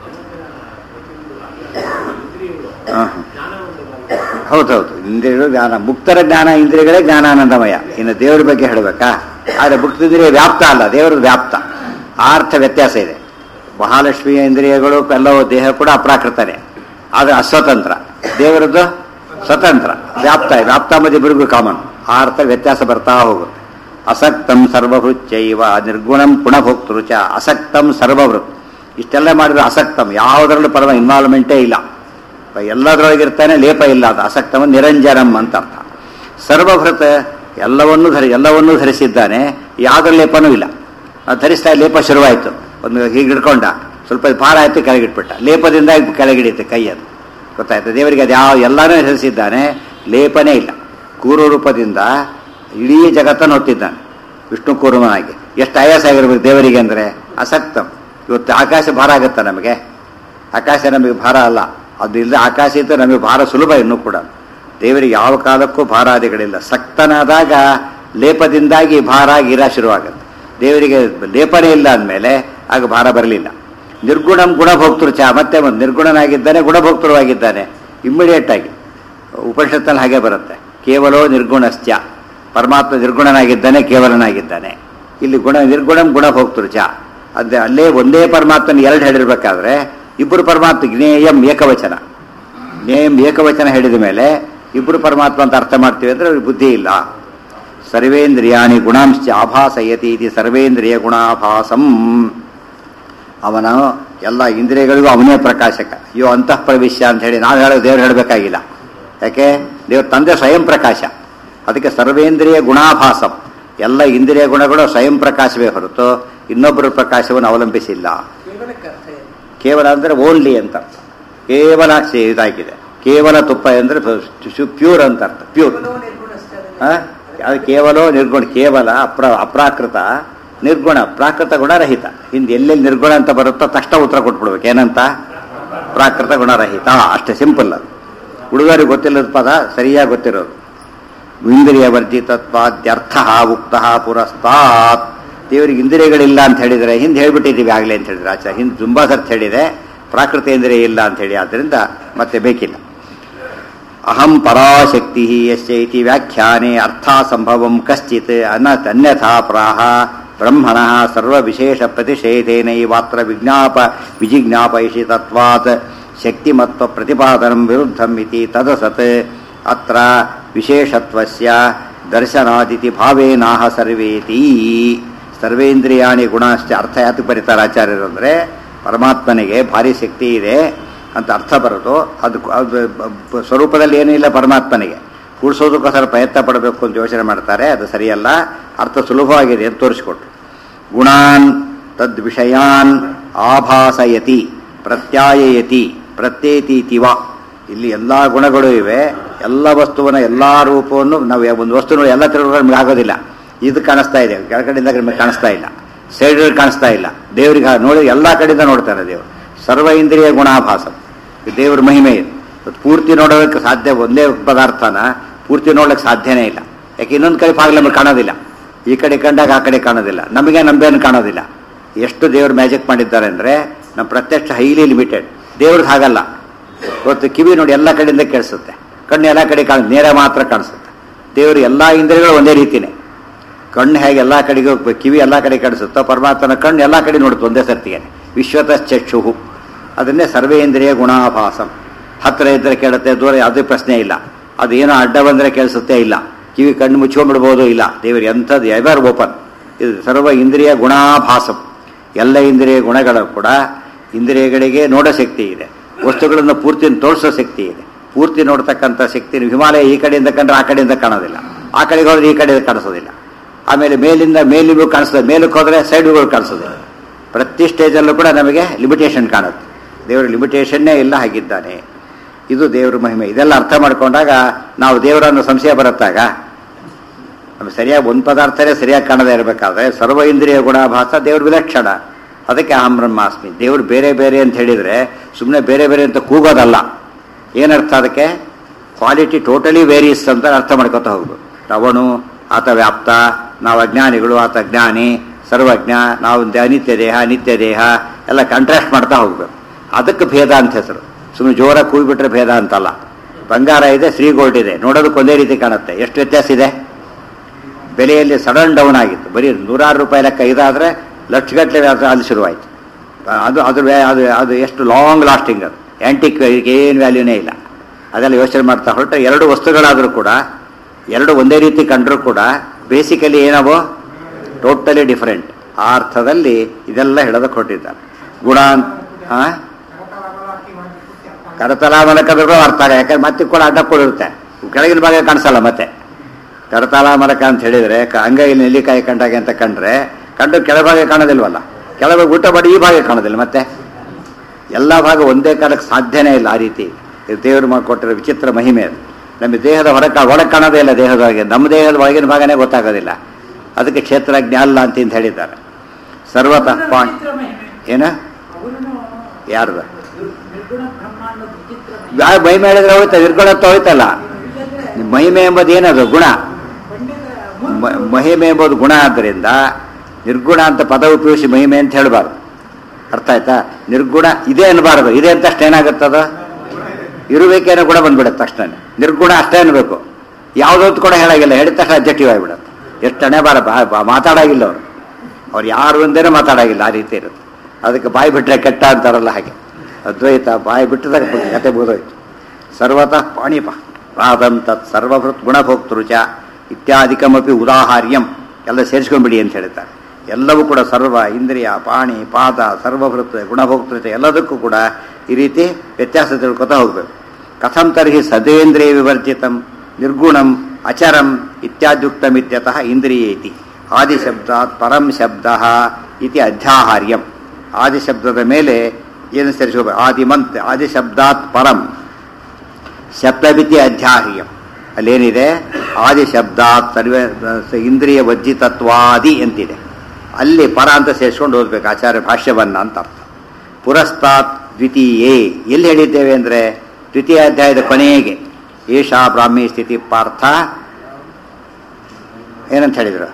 ಆ. ಹೌದೌದು ಇಂದ್ರಿಯಗಳು ಜ್ಞಾನ ಮುಕ್ತರ ಜ್ಞಾನ ಇಂದ್ರಿಯಗಳೇ ಜ್ಞಾನಾನಂದಮಯ ಇನ್ನು ದೇವರ ಬಗ್ಗೆ ಹೇಳಬೇಕಾ ಆದರೆ ಮುಕ್ತಿಂದ್ರಿಯ ವ್ಯಾಪ್ತ ಅಲ್ಲ ದೇವರದ್ದು ವ್ಯಾಪ್ತ ಆ ಅರ್ಥ ವ್ಯತ್ಯಾಸ ಇದೆ ಮಹಾಲಕ್ಷ್ಮಿಯ ಇಂದ್ರಿಯಗಳು ಎಲ್ಲವೂ ದೇಹ ಕೂಡ ಅಪ್ರಾಕೃತನೇ ಆದರೆ ಅಸ್ವತಂತ್ರ ದೇವರದ್ದು ಸ್ವತಂತ್ರ ವ್ಯಾಪ್ತ ವ್ಯಾಪ್ತ ಮಧ್ಯೆ ಇಬ್ಬರಿಗೂ ಕಾಮನ್ ಆ ಅರ್ಥ ವ್ಯತ್ಯಾಸ ಬರ್ತಾ ಹೋಗುತ್ತೆ ಅಸಕ್ತಂ ಸರ್ವಭೃಚ್ಚೈವ ನಿರ್ಗುಣಂ ಪುಣಭೋಕ್ತೃ ಚ ಅಸಕ್ತಂ ಸರ್ವಭೃತ್ ಇಷ್ಟೆಲ್ಲ ಮಾಡಿದ್ರೆ ಅಸಕ್ತಂ ಯಾವುದರಲ್ಲೂ ಪರಮ ಇನ್ವಾಲ್ವ್ಮೆಂಟೇ ಇಲ್ಲ ಎಲ್ಲದರೊಳಗಿರ್ತಾನೆ ಲೇಪ ಇಲ್ಲ ಅದು ಅಸಕ್ತಮ ನಿರಂಜನಂ ಅಂತ ಅರ್ಥ ಸರ್ವಭೃತ ಎಲ್ಲವನ್ನೂ ಧರಿ ಎಲ್ಲವನ್ನೂ ಧರಿಸಿದ್ದಾನೆ ಯಾವುದರ ಲೇಪನೂ ಇಲ್ಲ ಅದು ಧರಿಸ್ತಾ ಲೇಪ ಶುರುವಾಯಿತು ಒಂದು ಹೀಗೆ ಹಿಡ್ಕೊಂಡ ಸ್ವಲ್ಪ ಭಾರ ಆಯ್ತು ಕೆಳಗಿಟ್ಬಿಟ್ಟ ಲೇಪದಿಂದ ಕೆಳಗಿಡಿಯುತ್ತೆ ಕೈ ಅದು ಗೊತ್ತಾಯ್ತು ದೇವರಿಗೆ ಅದು ಯಾವ ಎಲ್ಲಾನು ಧರಿಸಿದ್ದಾನೆ ಲೇಪನೇ ಇಲ್ಲ ಕೂರು ರೂಪದಿಂದ ಇಡೀ ಜಗತ್ತನ್ನು ಹೊತ್ತಿದ್ದಾನೆ ವಿಷ್ಣು ಕೂರ್ಮನಾಗಿ ಎಷ್ಟು ಆಯಾಸ ಆಗಿರ್ಬೇಕು ದೇವರಿಗೆ ಅಂದರೆ ಅಸಕ್ತ ಇವತ್ತು ಆಕಾಶ ಭಾರ ಆಗುತ್ತಾ ನಮಗೆ ಆಕಾಶ ನಮಗೆ ಭಾರ ಅಲ್ಲ ಅದು ಇಲ್ಲದೆ ಆಕಾಶ ಇದ್ದರೆ ನಮಗೆ ಭಾರ ಸುಲಭ ಇನ್ನೂ ಕೂಡ ದೇವರಿಗೆ ಯಾವ ಕಾಲಕ್ಕೂ ಭಾರಾದಿಗಳಿಲ್ಲ ಸಕ್ತನಾದಾಗ ಲೇಪದಿಂದಾಗಿ ಭಾರ ಗಿರ ಶುರುವಾಗುತ್ತೆ ದೇವರಿಗೆ ಲೇಪನೇ ಇಲ್ಲ ಅಂದಮೇಲೆ ಆಗ ಭಾರ ಬರಲಿಲ್ಲ ನಿರ್ಗುಣಂ ಗುಣಭೋಕ್ತೃ ಚ ಮತ್ತೆ ಒಂದು ನಿರ್ಗುಣನಾಗಿದ್ದಾನೆ ಗುಣಭೋಕ್ತೃವಾಗಿದ್ದಾನೆ ಇಮ್ಮಿಡಿಯೇಟ್ ಆಗಿ ಉಪನಿಷತ್ತಲ್ಲಿ ಹಾಗೆ ಬರುತ್ತೆ ಕೇವಲೋ ನಿರ್ಗುಣಶ್ಚ ಪರಮಾತ್ಮ ನಿರ್ಗುಣನಾಗಿದ್ದಾನೆ ಕೇವಲನಾಗಿದ್ದಾನೆ ಇಲ್ಲಿ ಗುಣ ನಿರ್ಗುಣಂ ಗುಣಭೋಕ್ತೃ ಚ ಅದೇ ಅಲ್ಲೇ ಒಂದೇ ಪರಮಾತ್ಮನ ಎರಡು ಹೇಳಿರ್ಬೇಕಾದ್ರೆ ಇಬ್ಬರು ಪರಮಾತ್ಮ ಜ್ಞೇಯಂ ಏಕವಚನ ಜ್ಞೇಯಂ ಏಕವಚನ ಹೇಳಿದ ಮೇಲೆ ಇಬ್ಬರು ಪರಮಾತ್ಮ ಅಂತ ಅರ್ಥ ಮಾಡ್ತೀವಿ ಅಂದ್ರೆ ಅವ್ರಿಗೆ ಬುದ್ಧಿ ಇಲ್ಲ ಸರ್ವೇಂದ್ರಿಯಾಣಿ ಗುಣಾಂಶ್ಚ ಆಭಾಸಯತಿ ಇತಿ ಸರ್ವೇಂದ್ರಿಯ ಗುಣಾಭಾಸಂ ಅವನ ಎಲ್ಲ ಇಂದ್ರಿಯಗಳಿಗೂ ಅವನೇ ಪ್ರಕಾಶಕ ಅಯ್ಯೋ ಅಂತಃ ಪ್ರವೇಶ ಅಂತ ಹೇಳಿ ನಾವು ಹೇಳೋ ದೇವ್ರು ಹೇಳಬೇಕಾಗಿಲ್ಲ ಯಾಕೆ ದೇವ್ರ ತಂದೆ ಸ್ವಯಂ ಪ್ರಕಾಶ ಅದಕ್ಕೆ ಸರ್ವೇಂದ್ರಿಯ ಗುಣಾಭಾಸಂ ಎಲ್ಲ ಇಂದ್ರಿಯ ಗುಣಗಳು ಸ್ವಯಂ ಪ್ರಕಾಶವೇ ಹೊರತು ಇನ್ನೊಬ್ಬರ ಪ್ರಕಾಶವನ್ನು ಅವಲಂಬಿಸಿಲ್ಲ ಕೇವಲಕ್ಕೆ ಅರ್ಥ ಏನು ಕೇವಲ ಅಂದರೆ ಓನ್ಲಿ ಅಂತ ಅರ್ಥ ಕೇವಲ ಸೇ- ಇದಾಗಿದೆ ಕೇವಲ ತುಪ್ಪ ಅಂದರೆ ಪ್ಯೂರ್ ಅಂತ ಅರ್ಥ ಪ್ಯೂರ್ ಕೇವಲವೂ ನಿರ್ಗುಣಸ್ಥೆ ಅದನ್ನ- ಆ? ಅದು ಕೇವಲ ನಿರ್ಗುಣ ಕೇವಲ ಅಪ್ರ ಅಪ್ರಾಕೃತ ನಿರ್ಗುಣ ಪ್ರಾಕೃತ ಗುಣರಹಿತ ಹಿಂದೆ ಎಲ್ಲೆಲ್ಲಿ ನಿರ್ಗುಣ ಅಂತ ಬರುತ್ತೋ ತಕ್ಷಣ ಉತ್ತರ ಕೊಟ್ಬಿಡ್ಬೇಕು ಏನಂತ ಪ್ರಾಕೃತ ಗುಣರಹಿತ ಅಷ್ಟೇ ಸಿಂಪಲ್ ಅದು ಹುಡುಗರಿಗೆ ಗೊತ್ತಿಲ್ಲದ ಪದ ಸರಿಯಾಗಿ ಗೊತ್ತಿರೋದು ಇಂದ್ರಿಯ ವರ್ಜಿತತ್ವಾದ್ಯರ್ಥ ಉಕ್ತ ಪುರಸ್ತಾತ್ ದೇವರಿಗೆ ಇಂದ್ರಿಯಗಳಿಲ್ಲ ಅಂತ ಹೇಳಿದರೆ ಹಿಂದೆ ಹೇಳ್ಬಿಟ್ಟಿದ್ದೀವಿ ಆಗಲೇ ಅಂತ ಹೇಳಿದ್ರೆ ಆಚಾರ ಹಿಂದೆ ತುಂಬಾ ಸರ್ತಿ ಹೇಳಿದೆ ಪ್ರಾಕೃತ ಇಂದ್ರಿಯ ಇಲ್ಲ ಅಂತ ಹೇಳಿ ಆದ್ದರಿಂದ ಮತ್ತೆ ಬೇಕಿಲ್ಲ ಅಹಂ ಪರಾಶಕ್ತಿ ಯಸ್ಯ ಇತಿ ವ್ಯಾಖ್ಯಾನೆ ಅರ್ಥಾಸಂಭವಂ ಕಶ್ಚಿತ್ ಅನ ಅನ್ಯಥಾ ಪ್ರಾಹ ಬ್ರಹ್ಮಣ ಸರ್ವವಿಶೇಷ ಪ್ರತಿಷೇಧೇನೈವಾತ್ರ ವಿಜ್ಞಾಪ ವಿಜಿಜ್ಞಾಪಯಿಷಿ ತತ್ವಾತ್ ಶಕ್ತಿಮತ್ವ ಪ್ರತಿಪಾದನಂ ವಿರುದ್ಧಂ ಇತಿ ತದಸತ್ ಅತ್ರ ವಿಶೇಷತ್ವಸ್ಯ ದರ್ಶನಾದಿತಿ ಭಾವೇನಾಹ ಸರ್ವೇತಿ ಸರ್ವೇಂದ್ರಿಯಾಣಿ ಗುಣಾಶ್ಚ ಅರ್ಥ ಯಾತಕ್ಕೆ ಬರೀತಾರೆ ಆಚಾರ್ಯರು ಅಂದರೆ ಪರಮಾತ್ಮನಿಗೆ ಭಾರಿ ಶಕ್ತಿ ಇದೆ ಅಂತ ಅರ್ಥ ಬರೋದು ಅದು ಅದು ಬ- ಸ್ವರೂಪದಲ್ಲಿ ಏನಿಲ್ಲ ಪರಮಾತ್ಮನಿಗೆ ಕೂಡಿಸೋದಕ್ಕೋಸ್ಕರ ಪ್ರಯತ್ನ ಪಡಬೇಕು ಅಂತ ಯೋಚನೆ ಮಾಡ್ತಾರೆ ಅದು ಸರಿಯಲ್ಲ ಅರ್ಥ ಸುಲಭವಾಗಿದೆ ಅಂತ ತೋರಿಸಿಕೊಟ್ರು ಗುಣಾನ್ ತದ್ ವಿಷಯಾನ್ ಆಭಾಸಯತಿ ಪ್ರತ್ಯಾಯಯತಿ ಪ್ರತ್ಯೇತೀತಿವ ಇಲ್ಲಿ ಎಲ್ಲ ಗುಣಗಳು ಇವೆ ಎಲ್ಲ ವಸ್ತುವನ್ನ ಎಲ್ಲ ರೂಪವನ್ನು ನಾವು ಯಾವ- ಒಂದು ವಸ್ತು ನೋಡಿ ಎಲ್ಲ ತಿರುಗುಗಳು ನಮಗೆ ಆಗೋದಿಲ್ಲ ಇದು ಕಾಣಿಸ್ತಾ ಇದೆ ಕೆಳಗಡೆಯಿಂದ ನಮಗೆ ಕಾಣಿಸ್ತಾ ಇಲ್ಲ ಸೈಡಲ್ಲಿ ಕಾಣಿಸ್ತಾ ಇಲ್ಲ ದೇವರಿಗೆ ನೋಡಿ ಎಲ್ಲ ಕಡೆಯಿಂದ ನೋಡ್ತಾರೆ ದೇವರು ಸರ್ವ ಇಂದ್ರಿಯ ಗುಣಾಭಾಸ ಇದು ದೇವ್ರ ಮಹಿಮೆ ಇದು ಇವತ್ತು ಪೂರ್ತಿ ನೋಡೋದಕ್ಕೆ ಸಾಧ್ಯ ಒಂದೇ ಪದಾರ್ಥನ ಪೂರ್ತಿ ನೋಡೋಕ್ಕೆ ಸಾಧ್ಯನೇ ಇಲ್ಲ ಯಾಕೆ ಇನ್ನೊಂದು ಕಡೆ ಭಾಗ ನಮಗೆ ಕಾಣೋದಿಲ್ಲ ಈ ಕಡೆ ಕಂಡಾಗ ಆ ಕಡೆ ಕಾಣೋದಿಲ್ಲ ನಮಗೆ ನಮ್ದೇನು ಕಾಣೋದಿಲ್ಲ ಎಷ್ಟು ದೇವ್ರು ಮ್ಯಾಜಿಕ್ ಮಾಡಿದ್ದಾರೆ ಅಂದರೆ ನಮ್ಮ ಪ್ರತ್ಯಕ್ಷ ಹೈಲಿ ಲಿಮಿಟೆಡ್ ದೇವ್ರದ್ದು ಹಾಗಲ್ಲ ಇವತ್ತು ಕಿವಿ ನೋಡಿ ಎಲ್ಲ ಕಡೆಯಿಂದ ಕೇಳಿಸುತ್ತೆ ಕಣ್ಣು ಎಲ್ಲ ಕಡೆ ಕಾಣ ನೇರ ಮಾತ್ರ ಕಾಣಿಸುತ್ತೆ ದೇವರು ಎಲ್ಲ ಇಂದ್ರಿಯಗಳು ಒಂದೇ ರೀತಿನೇ ಕಣ್ಣು ಹೇಗೆ ಎಲ್ಲ ಕಡೆಗೂ ಕಿವಿ ಎಲ್ಲ ಕಡೆ ಕಾಣಿಸುತ್ತೋ ಪರಮಾತ್ಮನ ಕಣ್ಣು ಎಲ್ಲ ಕಡೆ ನೋಡುತ್ತೆ ಒಂದೇ ಸರ್ತಿಗೆ ವಿಶ್ವತಶ್ಚಕ್ಷು ಅದನ್ನೇ ಸರ್ವೇಂದ್ರಿಯ ಗುಣಾಭಾಸಂ ಹತ್ತಿರ ಇದ್ದರೆ ಕೇಳುತ್ತೆ ದೂರ ಯಾವುದೇ ಪ್ರಶ್ನೆ ಇಲ್ಲ ಅದು ಏನೋ ಅಡ್ಡ ಬಂದರೆ ಕೇಳಿಸುತ್ತೆ ಇಲ್ಲ ಕಿವಿ ಕಣ್ಣು ಮುಚ್ಕೊಂಡ್ಬಿಡ್ಬೋದು ಇಲ್ಲ ದೇವರು ಎಂಥದ್ದು ಎವರ್ ಓಪನ್ ಇದು ಸರ್ವ ಇಂದ್ರಿಯ ಗುಣಾಭಾಸಂ ಎಲ್ಲ ಇಂದ್ರಿಯ ಗುಣಗಳು ಕೂಡ ಇಂದ್ರಿಯಗಳಿಗೆ ನೋಡೋ ಶಕ್ತಿ ಇದೆ ವಸ್ತುಗಳನ್ನು ಪೂರ್ತಿ ತೋರಿಸೋ ಶಕ್ತಿ ಇದೆ ಪೂರ್ತಿ ನೋಡ್ತಕ್ಕಂಥ ಶಕ್ತಿ ಹಿಮಾಲಯ ಈ ಕಡೆಯಿಂದ ಕಂಡ್ರೆ ಆ ಕಡೆಯಿಂದ ಕಾಣೋದಿಲ್ಲ ಆ ಕಡೆಗೆ ಹೋದ್ರೆ ಈ ಕಡೆಯಿಂದ ಕಾಣಿಸೋದಿಲ್ಲ ಆಮೇಲೆ ಮೇಲಿಂದ ಮೇಲಿಗೂ ಕಾಣಿಸ್ತದೆ ಮೇಲಕ್ಕೆ ಹೋದ್ರೆ ಸೈಡ್ಗಳು ಕಾಣಿಸೋದಿಲ್ಲ ಪ್ರತಿ ಸ್ಟೇಜಲ್ಲೂ ಕೂಡ ನಮಗೆ ಲಿಮಿಟೇಷನ್ ಕಾಣುತ್ತೆ ದೇವರ ಲಿಮಿಟೇಷನ್ನೇ ಇಲ್ಲ ಹಾಗಿದ್ದಾನೆ ಇದು ದೇವರ ಮಹಿಮೆ ಇದೆಲ್ಲ ಅರ್ಥ ಮಾಡ್ಕೊಂಡಾಗ ನಾವು ದೇವರನ್ನು ಸಂಶಯ ಬರುತ್ತಾಗ ನಮ್ಗೆ ಸರಿಯಾಗಿ ಒಂದು ಪದಾರ್ಥನೇ ಸರಿಯಾಗಿ ಕಾಣದೇ ಇರಬೇಕಾದ್ರೆ ಸರ್ವ ಇಂದ್ರಿಯ ಗುಣಾಭಾಸ ದೇವ್ರ ವಿಲಕ್ಷಣ ಅದಕ್ಕೆ ಅಹಂ ಬ್ರಹ್ಮಾಸ್ಮಿ ದೇವ್ರು ಬೇರೆ ಬೇರೆ ಅಂತ ಹೇಳಿದರೆ ಸುಮ್ಮನೆ ಬೇರೆ ಬೇರೆ ಅಂತ ಕೂಗೋದಲ್ಲ ಏನರ್ಥ ಅದಕ್ಕೆ ಕ್ವಾಲಿಟಿ ಟೋಟಲಿ ವೇರಿಯಸ್ ಅಂತ ಅರ್ಥ ಮಾಡ್ಕೊತಾ ಹೋಗ್ಬೇಕು ಅವನು ಆತ ವ್ಯಾಪ್ತ ನಾವು ಅಜ್ಞಾನಿಗಳು ಆತ ಜ್ಞಾನಿ ಸರ್ವಜ್ಞ ನಾವು ಅನಿತ್ಯ ದೇಹ ನಿತ್ಯ ದೇಹ ಎಲ್ಲ ಕಾಂಟ್ರಾಸ್ಟ್ ಮಾಡ್ತಾ ಹೋಗ್ಬೇಕು ಅದಕ್ಕೆ ಭೇದ ಅಂತ ಹೆಸರು ಸುಮ್ಮನೆ ಜೋರಾಗಿ ಕೂಗ್ಬಿಟ್ರೆ ಭೇದ ಅಂತಲ್ಲ ಬಂಗಾರ ಇದೆ ಶ್ರೀ ಗೋಲ್ಡ್ ಇದೆ ನೋಡೋದಕ್ಕೆ ಒಂದೇ ರೀತಿ ಕಾಣುತ್ತೆ ಎಷ್ಟು ವ್ಯತ್ಯಾಸ ಇದೆ ಬೆಲೆಯಲ್ಲಿ ಸಡನ್ ಡೌನ್ ಆಗಿತ್ತು ಬರೀ ನೂರಾರು ರೂಪಾಯಿ ಲೆಕ್ಕ ಇದಾದರೆ ಲಕ್ಷಗಟ್ಟಲೆ ಅದು ಶುರುವಾಯಿತು ಅದು ಅದ್ರ ವ್ಯಾ- ಅದು ಅದು ಎಷ್ಟು ಲಾಂಗ್ ಲಾಸ್ಟಿಂಗ್ ಅದು ಆ್ಯಂಟಿಕ್ ಏನು ವ್ಯಾಲ್ಯೂನೇ ಇಲ್ಲ ಅದೆಲ್ಲ ಯೋಚನೆ ಮಾಡ್ತಾ ಹೊರಟ್ರೆ ಎರಡು ವಸ್ತುಗಳಾದರೂ ಕೂಡ ಎರಡು ಒಂದೇ ರೀತಿ ಕಂಡರೂ ಕೂಡ ಬೇಸಿಕಲಿ ಏನವೋ ಟೋಟಲಿ ಡಿಫರೆಂಟ್ ಆ ಅರ್ಥದಲ್ಲಿ ಇದೆಲ್ಲ ಹೇಳೋದಕ್ಕೆ ಹೊರಟಿದ್ದಾರೆ ಗುಣ ಹಾಂ ಕರತಲಾಮಲಕಗಳು ಅರ್ಥ ಆಗ ಯಾಕಂದ್ರೆ ಮತ್ತೆ ಕೂಡ ಅಡ್ಡ ಕೊಡಿರುತ್ತೆ ಕೆಳಗಿನ ಭಾಗ ಕಾಣಿಸಲ್ಲ ಮತ್ತೆ ಕರತಾಲಾಮಲಕ ಅಂತ ಹೇಳಿದ್ರೆ ಕ- ಅಂಗೈಲಿ ನೆಲ್ಲಿಕಾಯಿ ಕಂಡಾಗೆ ಅಂತ ಕಂಡ್ರೆ ಕಂಡು ಕೆಳಭಾಗ ಕಾಣೋದಿಲ್ವಲ್ಲ ಕೆಳಭಾಗ ಊಟ ಮಾಡಿ ಈ ಭಾಗ ಕಾಣೋದಿಲ್ಲ ಮತ್ತೆ ಎಲ್ಲ ಭಾಗ ಒಂದೇ ಕಾಲಕ್ಕೆ ಸಾಧ್ಯನೇ ಇಲ್ಲ ಆ ರೀತಿ ಇದು ದೇವರು ಮಾಡಿಕೊಟ್ಟಿರೋ ವಿಚಿತ್ರ ಮಹಿಮೆ ಅದು ನಮಗೆ ದೇಹದ ಹೊರ ಒಳಗೆ ಕಾಣೋದೇ ಇಲ್ಲ ದೇಹದ ಒಳಗೆ ನಮ್ಮ ದೇಹದ ಒಳಗಿನ ಭಾಗನೇ ಗೊತ್ತಾಗೋದಿಲ್ಲ ಅದಕ್ಕೆ ಕ್ಷೇತ್ರಜ್ಞ ಅಲ್ಲ ಅಂತ ಇಂತ ಹೇಳಿದ್ದಾರೆ ಸರ್ವತಃ ಪಾಣಿ ವಿಚಿತ್ರ ಮಹಿಮೆ ಏನ ಅವರನ್ನು ಯಾರ್ದು ನಿರ್ಗುಣ ಬ್ರಹ್ಮ ಅನ್ನೋದು ವಿಚಿತ್ರ ಮಹಿಮೆ ಯಾವ ಮಹಿಮೆ ಹೇಳಿದ್ರೆ ಹೋಯ್ತಾ ನಿರ್ಗುಣತ್ವ ಹೋಯ್ತಲ್ಲ ಇಲ್ಲಂದ್ರೆ ಮಹಿಮೆ ಎಂಬುದು ಏನದು ಗುಣ ಪಂಡಿತ ಮ- ಮಹಿಮೆ ಎಂಬುದು ಗುಣ ಆದ್ದರಿಂದ ನಿರ್ಗುಣ ಅಂತ ಪದ ಉಪಯೋಗಿಸಿ ಮಹಿಮೆ ಅಂತ ಹೇಳಬಾರ್ದು ಅರ್ಥ ಆಯ್ತಾ ನಿರ್ಗುಣ ಇದೆ ಅನ್ನಬಾರದು ಇದೆ ಅಂತ ಅಷ್ಟೇ ಏನಾಗುತ್ತದ ಇರುವಿಕೆಯನ್ನು ಕೂಡ ಬಂದ್ಬಿಡುತ್ತೆ ತಕ್ಷಣ ನಿರ್ಗುಣ ಅಷ್ಟೇ ಅನ್ಬೇಕು ಯಾವುದೊತ್ತು ಕೂಡ ಹೇಳಾಗಿಲ್ಲ ಹೇಳಿದ ತಕ್ಷಣ ಅಬ್ಜೆಕ್ಟಿವ್ ಆಗಿಬಿಡುತ್ತೆ ಎಷ್ಟು ಹಣೆ ಬಾರ ಬಾ- ಬಾ- ಮಾತಾಡಾಗಿಲ್ಲ ಅವರು ಅವ್ರು ಯಾರು ಒಂದೇನೆ ಮಾತಾಡಾಗಿಲ್ಲ ಆ ರೀತಿ ಇರುತ್ತೆ ಅದಕ್ಕೆ ಬಾಯಿ ಬಿಟ್ರೆ ಕೆಟ್ಟ ಅಂತಾರಲ್ಲ ಹಾಗೆ ಅದ್ವೈತ ಬಾಯಿ ಬಿಟ್ಟದಾಗ ಕತೆ ಮುಗಿದೋಯ್ತು ಸರ್ವತಃ ಪಾಣಿಪ ಪಾದಂ ತತ್ ಸರ್ವಭೃತ್ ಗುಣಭೋಕ್ತೃ ಚ ಇತ್ಯಾದಿಕಮಪಿ ಉದಾಹಾರ್ಯಂ ಎಲ್ಲ ಸೇರಿಸ್ಕೊಂಡ್ಬಿಡಿ ಅಂತ ಹೇಳ್ತಾರೆ ಎಲ್ಲವೂ ಕೂಡ ಸರ್ವ ಇಂದ್ರಿಯ ಪಾಣಿ ಪಾದ ಸರ್ವಭೃತ್ ಗುಣಭೋಕ್ತೃ ಚ ಎಲ್ಲದಕ್ಕೂ ಕೂಡ ಈ ರೀತಿ ವ್ಯತ್ಯಾಸ ತಿಳ್ಕೊತಾ ಹೋಗ್ಬೇಕು ಕಥಂ ತರ್ಹಿ ಸದೇಂದ್ರಿಯ ವಿವರ್ಜಿತಂ ನಿರ್ಗುಣಂ ಅಚರಂ ಇತ್ಯಾದ್ಯುಕ್ತಮಿತ್ಯತಃ ಇಂದ್ರಿಯೇತಿ ಆದಿಶಬ್ದಾತ್ ಪರಂ ಶಬ್ದ ಇತಿ ಅಧ್ಯಾಹಾರ್ಯಂ ಆದಿಶಬ್ದದ ಮೇಲೆ ಏನು ಸೇರಿಸ್ಕೋಬೇಕು ಆದಿಮಂತ್ ಆದಿಶಬ್ದಾತ್ ಪರಂ ಶಬ್ದವಿತಿ ಅಧ್ಯಾಹ್ರಿಯಂ ಅಲ್ಲೇನಿದೆ ಆದಿ ಶಬ್ದಾತ್ ಸರ್ವ ಇಂದ್ರಿಯ ವಜ್ಜಿತತ್ವಾದಿ ಅಂತಿದೆ ಅಲ್ಲಿ ಪರ ಅಂತ ಸೇರಿಸ್ಕೊಂಡು ಓದ್ಬೇಕು ಆಚಾರ್ಯ ಭಾಷ್ಯವನ್ನ ಅಂತ ಅರ್ಥ ಪುರಸ್ತಾತ್ ದ್ವಿತೀಯೇ ಎಲ್ಲಿ ಹೇಳಿದ್ದೇವೆ ಅಂದರೆ ದ್ವಿತೀಯ ಅಧ್ಯಾಯದ ಕೊನೆಗೆ ಏಷಾ ಬ್ರಾಹ್ಮಿ ಸ್ಥಿತಿ ಪಾರ್ಥ ಏನಂತ ಹೇಳಿದ್ರು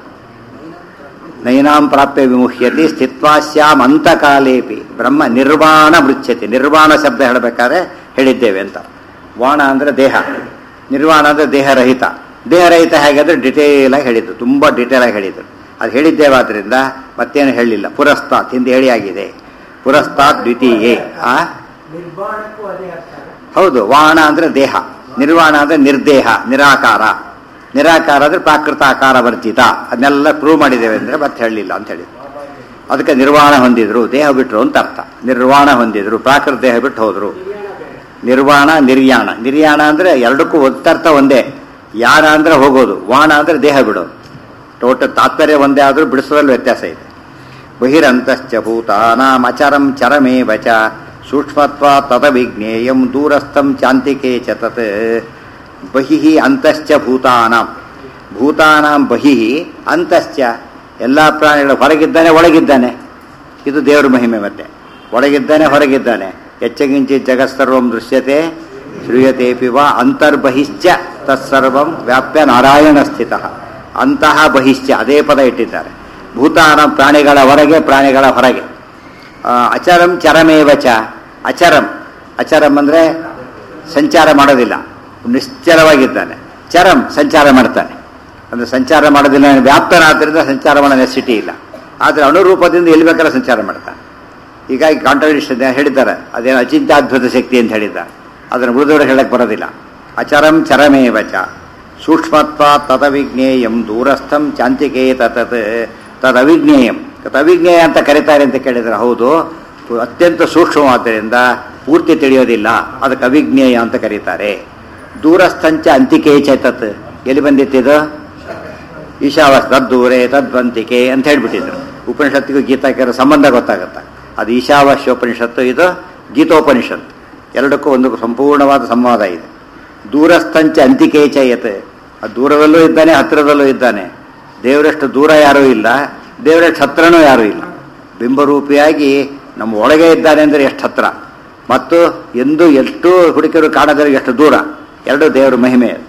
ನೈನಾಂ ಪ್ರಾಪ್ಯ ವಿಮುಹ್ಯತಿ ಸ್ಥಿತ್ವಾ ಸ್ಯಾಮ್ ಅಂತಕಾಲೇಪಿ ಬ್ರಹ್ಮ ನಿರ್ವಾಣ ಮೃಚ್ಯತೆ ನಿರ್ವಾಣ ಶಬ್ದ ಹೇಳಬೇಕಾದ್ರೆ ಹೇಳಿದ್ದೇವೆ ಅಂತ ವಾಣ ಅಂದರೆ ದೇಹ ನಿರ್ವಾಣ ಅಂದರೆ ದೇಹರಹಿತ ದೇಹರಹಿತ ಹೇಗಾದ್ರೆ ಡಿಟೇಲ್ ಆಗಿ ಹೇಳಿದ್ದು ತುಂಬ ಡಿಟೇಲ್ ಆಗಿ ಹೇಳಿದ್ರು ಅದು ಹೇಳಿದ್ದೇವಾದ್ರಿಂದ ಮತ್ತೇನು ಹೇಳಲಿಲ್ಲ ಪುರಸ್ತಾತ್ ಹಿಂದೆ ಹೇಳಿ ಆಗಿದೆ ಪುರಸ್ತಾತ್ ದ್ವಿತೀಯೇ ಆ ನಿರ್ವಾಣಕ್ಕೂ ಅದೇ ಅರ್ಥ ಹೌದು ವಾಣ ಅಂದ್ರೆ ದೇಹ ನಿರ್ವಾಣ ಅಂದ್ರೆ ನಿರ್ದೇಹ ನಿರಾಕಾರ ನಿರಾಕಾರ ಅಂದ್ರೆ ಪ್ರಾಕೃತ ಆಕಾರ ವರ್ಜಿತ ಅದನ್ನೆಲ್ಲ ಪ್ರೂವ್ ಮಾಡಿದ್ದೇವೆ ಅಂದ್ರೆ ಮತ್ತೆ ಹೇಳಲಿಲ್ಲ ಅಂತ ಹೇಳಿ ಅದಕ್ಕೆ ನಿರ್ವಾಣ ಹೊಂದಿದ್ರು ದೇಹ ಬಿಟ್ರು ಅಂತ ಅರ್ಥ ನಿರ್ವಾಣ ಹೊಂದಿದ್ರು ಪ್ರಾಕೃತ ದೇಹ ಬಿಟ್ಟು ಹೋದ್ರು ನಿರ್ವಾಣ ನಿರ್ಯಾಣ ನಿರ್ಯಾಣ ಅಂದ್ರೆ ಎರಡಕ್ಕೂ ಒತ್ತರ್ಥ ಒಂದೇ ಯಾಣ ಅಂದ್ರೆ ಹೋಗೋದು ವಾಣ ಅಂದ್ರೆ ದೇಹ ಬಿಡೋದು ಟೋಟಲ್ ತಾತ್ಪರ್ಯ ಒಂದೇ ಆದ್ರೂ ಬಿಡಿಸೋದ್ರಲ್ಲಿ ವ್ಯತ್ಯಾಸ ಇದೆ ಬಹಿರಂತಶ್ಚ ಭೂತಾನಾಂ ಅಚರಂ ಚರಮೇವ ಚ ಸೂಕ್ಷ್ಮತ್ವ ತದವಿಜ್ಞೇಯಂ ದೂರಸ್ಥಂ ಚಾಂತಿಕೆ ಚ ತತ್ ಬಹಿಃ ಅಂತಶ್ಚ ಭೂತಾನಾಂ ಭೂತಾನಾಂ ಬಹಿಃ ಅಂತಶ್ಚ ಎಲ್ಲ ಪ್ರಾಣಿಗಳ ಹೊರಗಿದ್ದಾನೆ ಒಳಗಿದ್ದಾನೆ ಇದು ದೇವರ ಮಹಿಮೆ ಮತ್ತೆ ಒಳಗಿದ್ದಾನೆ ಹೊರಗಿದ್ದಾನೆ ಹೆಚ್ಚಗಿಂಚಿ ಜಗತ್ಸರ್ವಂ ದೃಶ್ಯತೆ ಶ್ರೂಯತೆಪಿ ವಾ ಅಂತರ್ಬಹಿಶ್ಚ ತತ್ಸರ್ವಂ ವ್ಯಾಪ್ಯ ನಾರಾಯಣ ಸ್ಥಿತ ಅಂತಹ ಬಹಿಶ್ಚ ಅದೇ ಪದ ಇಟ್ಟಿದ್ದಾರೆ ಭೂತಾನ ಪ್ರಾಣಿಗಳ ಹೊರಗೆ ಪ್ರಾಣಿಗಳ ಹೊರಗೆ ಆ, ಅಚರಂ ಚರಮೇವ ಚ ಅಚರಂ ಅಚರಂ ಅಂದರೆ ಸಂಚಾರ ಮಾಡೋದಿಲ್ಲ ನಿಶ್ಚಲವಾಗಿದ್ದಾನೆ ಚರಂ ಸಂಚಾರ ಮಾಡ್ತಾನೆ ಅಂದರೆ ಸಂಚಾರ ಮಾಡೋದಿಲ್ಲ ವ್ಯಾಪ್ತನಾದ್ದರಿಂದ ಸಂಚಾರ ಮಾಡೋ ನೆಸಿಟಿ ಇಲ್ಲ ಆದರೆ ಅನುರೂಪದಿಂದ ಎಲ್ಲಿ ಬೇಕಾದ್ರೆ ಸಂಚಾರ ಮಾಡ್ತಾನೆ ಹೀಗಾಗಿ ಕಾಂಟ್ರಡಿಕ್ಷನ್ ಹೇಳಿದ್ದಾರೆ ಅದೇನು ಅಚಿಂತ್ಯಾದ್ಭುತ ಶಕ್ತಿ ಅಂತ ಹೇಳಿದ್ದಾರೆ ಅದನ್ನು ಉಳಿದವರು ಹೇಳಕ್ಕೆ ಬರೋದಿಲ್ಲ ಅಚರಂ ಚರಮೇವ ಚ ಸೂಕ್ಷ್ಮತ್ವ ತದವಿಜ್ಞೇಯಂ ದೂರಸ್ಥಂ ಚಾಂತಿಕೆ ತತ್ ತದವಿಜ್ಞೇಯಂ ತದವಿಜ್ಞೇಯ ಅಂತ ಕರೀತಾರೆ ಅಂತ ಕೇಳಿದ್ರೆ ಹೌದು ಅತ್ಯಂತ ಸೂಕ್ಷ್ಮವಾದ್ದರಿಂದ ಪೂರ್ತಿ ತಿಳಿಯೋದಿಲ್ಲ ಅದಕ್ಕೆ ಅವಿಜ್ಞೇಯ ಅಂತ ಕರೀತಾರೆ ದೂರಸ್ಥಂಚ ಅಂತಿಕೆ ಚೇತತ್ ಎಲ್ಲಿ ಬಂದಿತ್ತಿದು ಈಶಾವಾಸ್ ತದ್ದೂರೆ ತದ್ವಂತಿಕೆ ಅಂತ ಹೇಳ್ಬಿಟ್ಟಿದ್ರು ಉಪನಿಷತ್ತಿಗೂ ಗೀತಾಕ್ಕಿರೋ ಸಂಬಂಧ ಗೊತ್ತಾಗುತ್ತೆ ಅದು ಈಶಾವಾಸ್ಯೋಪನಿಷತ್ತು ಇದು ಗೀತೋಪನಿಷತ್ತು ಎರಡಕ್ಕೂ ಒಂದು ಸಂಪೂರ್ಣವಾದ ಸಂವಾದ ಇದೆ ದೂರಸ್ಥಂಚ ಅಂತಿಕೆ ಚಯತ್ ಅದು ದೂರದಲ್ಲೂ ಇದ್ದಾನೆ ಹತ್ತಿರದಲ್ಲೂ ಇದ್ದಾನೆ ದೇವರಷ್ಟು ದೂರ ಯಾರೂ ಇಲ್ಲ ದೇವರಷ್ಟು ಹತ್ರನೂ ಯಾರೂ ಇಲ್ಲ ಬಿಂಬರೂಪಿಯಾಗಿ ನಮ್ಮ ಒಳಗೆ ಇದ್ದಾನೆ ಅಂದರೆ ಎಷ್ಟು ಹತ್ರ ಮತ್ತು ಎಂದು ಎಷ್ಟು ಹುಡುಕಿರು ಕಾಣದರೆ ಎಷ್ಟು ದೂರ ಎರಡು ದೇವರ ಮಹಿಮೆ ಅದು.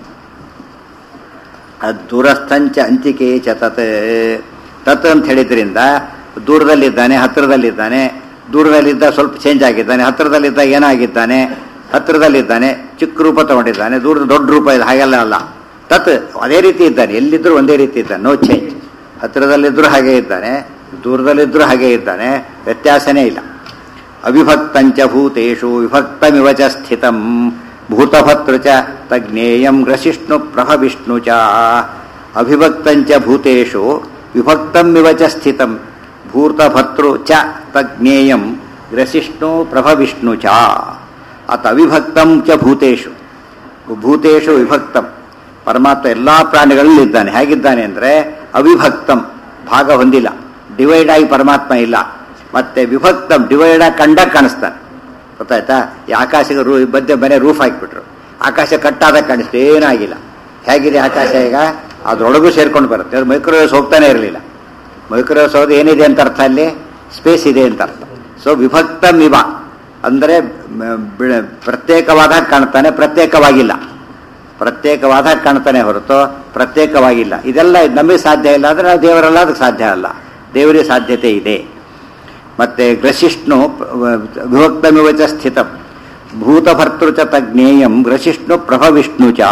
ಅದು ದೂರಸ್ಥಂಚ ಅಂತಿಕೆ ಚ ತತ್ ತತ್ ಅಂತ ಹೇಳಿದ್ರಿಂದ ದೂರದಲ್ಲಿದ್ದಾನೆ ಹತ್ತಿರದಲ್ಲಿದ್ದಾನೆ ದೂರದಲ್ಲಿದ್ದ ಸ್ವಲ್ಪ ಚೇಂಜ್ ಆಗಿದ್ದಾನೆ ಹತ್ತಿರದಲ್ಲಿದ್ದ ಏನಾಗಿದ್ದಾನೆ ಹತ್ತಿರದಲ್ಲಿದ್ದಾನೆ ಚಿಕ್ಕ ರೂಪ ತಗೊಂಡಿದ್ದಾನೆ ದೂರದ ದೊಡ್ಡ ರೂಪ ಇದೆ ಹಾಗೆಲ್ಲ ಅಲ್ಲ ತತ್ ಅದೇ ರೀತಿ ಇದ್ದಾನೆ ಎಲ್ಲಿದ್ದರೂ ಒಂದೇ ರೀತಿ ಇದ್ದಾನೆ ನೋ ಚೇಂಜ್ ಹತ್ತಿರದಲ್ಲಿದ್ದರೂ ಹಾಗೆ ಇದ್ದಾನೆ ದೂರದಲ್ಲಿದ್ದರೂ ಹಾಗೆ ಇದ್ದಾನೆ ವ್ಯತ್ಯಾಸನೇ ಇಲ್ಲ ಅವಿಭಕ್ತಂಚ ಭೂತೇಷು ವಿಭಕ್ತಮಿವ ಚ ಸ್ಥಿತಂ ಭೂತಭರ್ತೃ ಚ ತಜ್ಞೇಯಂ ಗ್ರಸಿಷ್ಣು ಪ್ರಭವಿಷ್ಣು ಚ ಅವಿಭಕ್ತಂಚ ಭೂತೇಷು ವಿಭಕ್ತಮಿವ ಚ ಸ್ಥಿತಂ ಭೂತಭರ್ತೃ ಚ ತಜ್ಞೇಯಂ ಗ್ರಸಿಷ್ಣು ಪ್ರಭವಿಷ್ಣು ಚ ಅತ ಅವಿಭಕ್ತಂ ಚ ಭೂತೇಷು ಭೂತೇಷು ವಿಭಕ್ತಂ ಪರಮಾತ್ಮ ಎಲ್ಲ ಪ್ರಾಣಿಗಳಲ್ಲಿ ಇದ್ದಾನೆ ಹೇಗಿದ್ದಾನೆ ಅಂದರೆ ಅವಿಭಕ್ತಂ ಭಾಗ ಹೊಂದಿಲ್ಲ ಡಿವೈಡ್ ಆಗಿ ಪರಮಾತ್ಮ ಇಲ್ಲ ಮತ್ತೆ ವಿಭಕ್ತಂ ಡಿವೈಡ್ ಆಗಿ ಕಂಡಾಗ ಕಾಣಿಸ್ತಾನೆ ಗೊತ್ತಾಯ್ತಾ ಈ ಆಕಾಶಕ್ಕೆ ರೂ ಮಧ್ಯೆ ಮನೆ ರೂಫ್ ಹಾಕಿಬಿಟ್ರು ಆಕಾಶ ಕಟ್ಟಾದಾಗ ಕಾಣಿಸ್ತು ಏನಾಗಿಲ್ಲ ಹೇಗಿದೆ ಆಕಾಶ ಈಗ ಅದರೊಳಗೂ ಸೇರ್ಕೊಂಡು ಬರುತ್ತೆ ಅದು ಮೈಕ್ರೋವೇವ್ಸ್ ಹೋಗ್ತಾನೆ ಇರಲಿಲ್ಲ ಮೈಕ್ರೋವೇವ್ಸ್ ಹೋದ ಏನಿದೆ ಅಂತ ಅರ್ಥ ಅಲ್ಲಿ ಸ್ಪೇಸ್ ಇದೆ ಅಂತ ಅರ್ಥ ಸೊ ವಿಭಕ್ತ ಮಿವ ಅಂದರೆ ಮ- ಬಿಳ- ಪ್ರತ್ಯೇಕವಾದ ಕಾಣ್ತಾನೆ ಪ್ರತ್ಯೇಕವಾಗಿಲ್ಲ ಪ್ರತ್ಯೇಕವಾದ ಕಾಣ್ತಾನೆ ಹೊರತು ಪ್ರತ್ಯೇಕವಾಗಿಲ್ಲ ಇದೆಲ್ಲ ನಮಗೆ ಸಾಧ್ಯ ಇಲ್ಲ ಅಂದರೆ ನಾವು ದೇವರೆಲ್ಲ ಅದಕ್ಕೆ ಸಾಧ್ಯ ಅಲ್ಲ ದೇವರಿಗೆ ಸಾಧ್ಯತೆ ಇದೆ ಮತ್ತೆ ಗ್ರಸಿಷ್ಣು ವಿಭಕ್ತಮಿವ ಚ ಸ್ಥಿತ ಭೂತಭರ್ತೃ ಚ ತಜ್ಞೇಯಂ ಗ್ರಸಿಷ್ಣು ಪ್ರಭವಿಷ್ಣು ಚ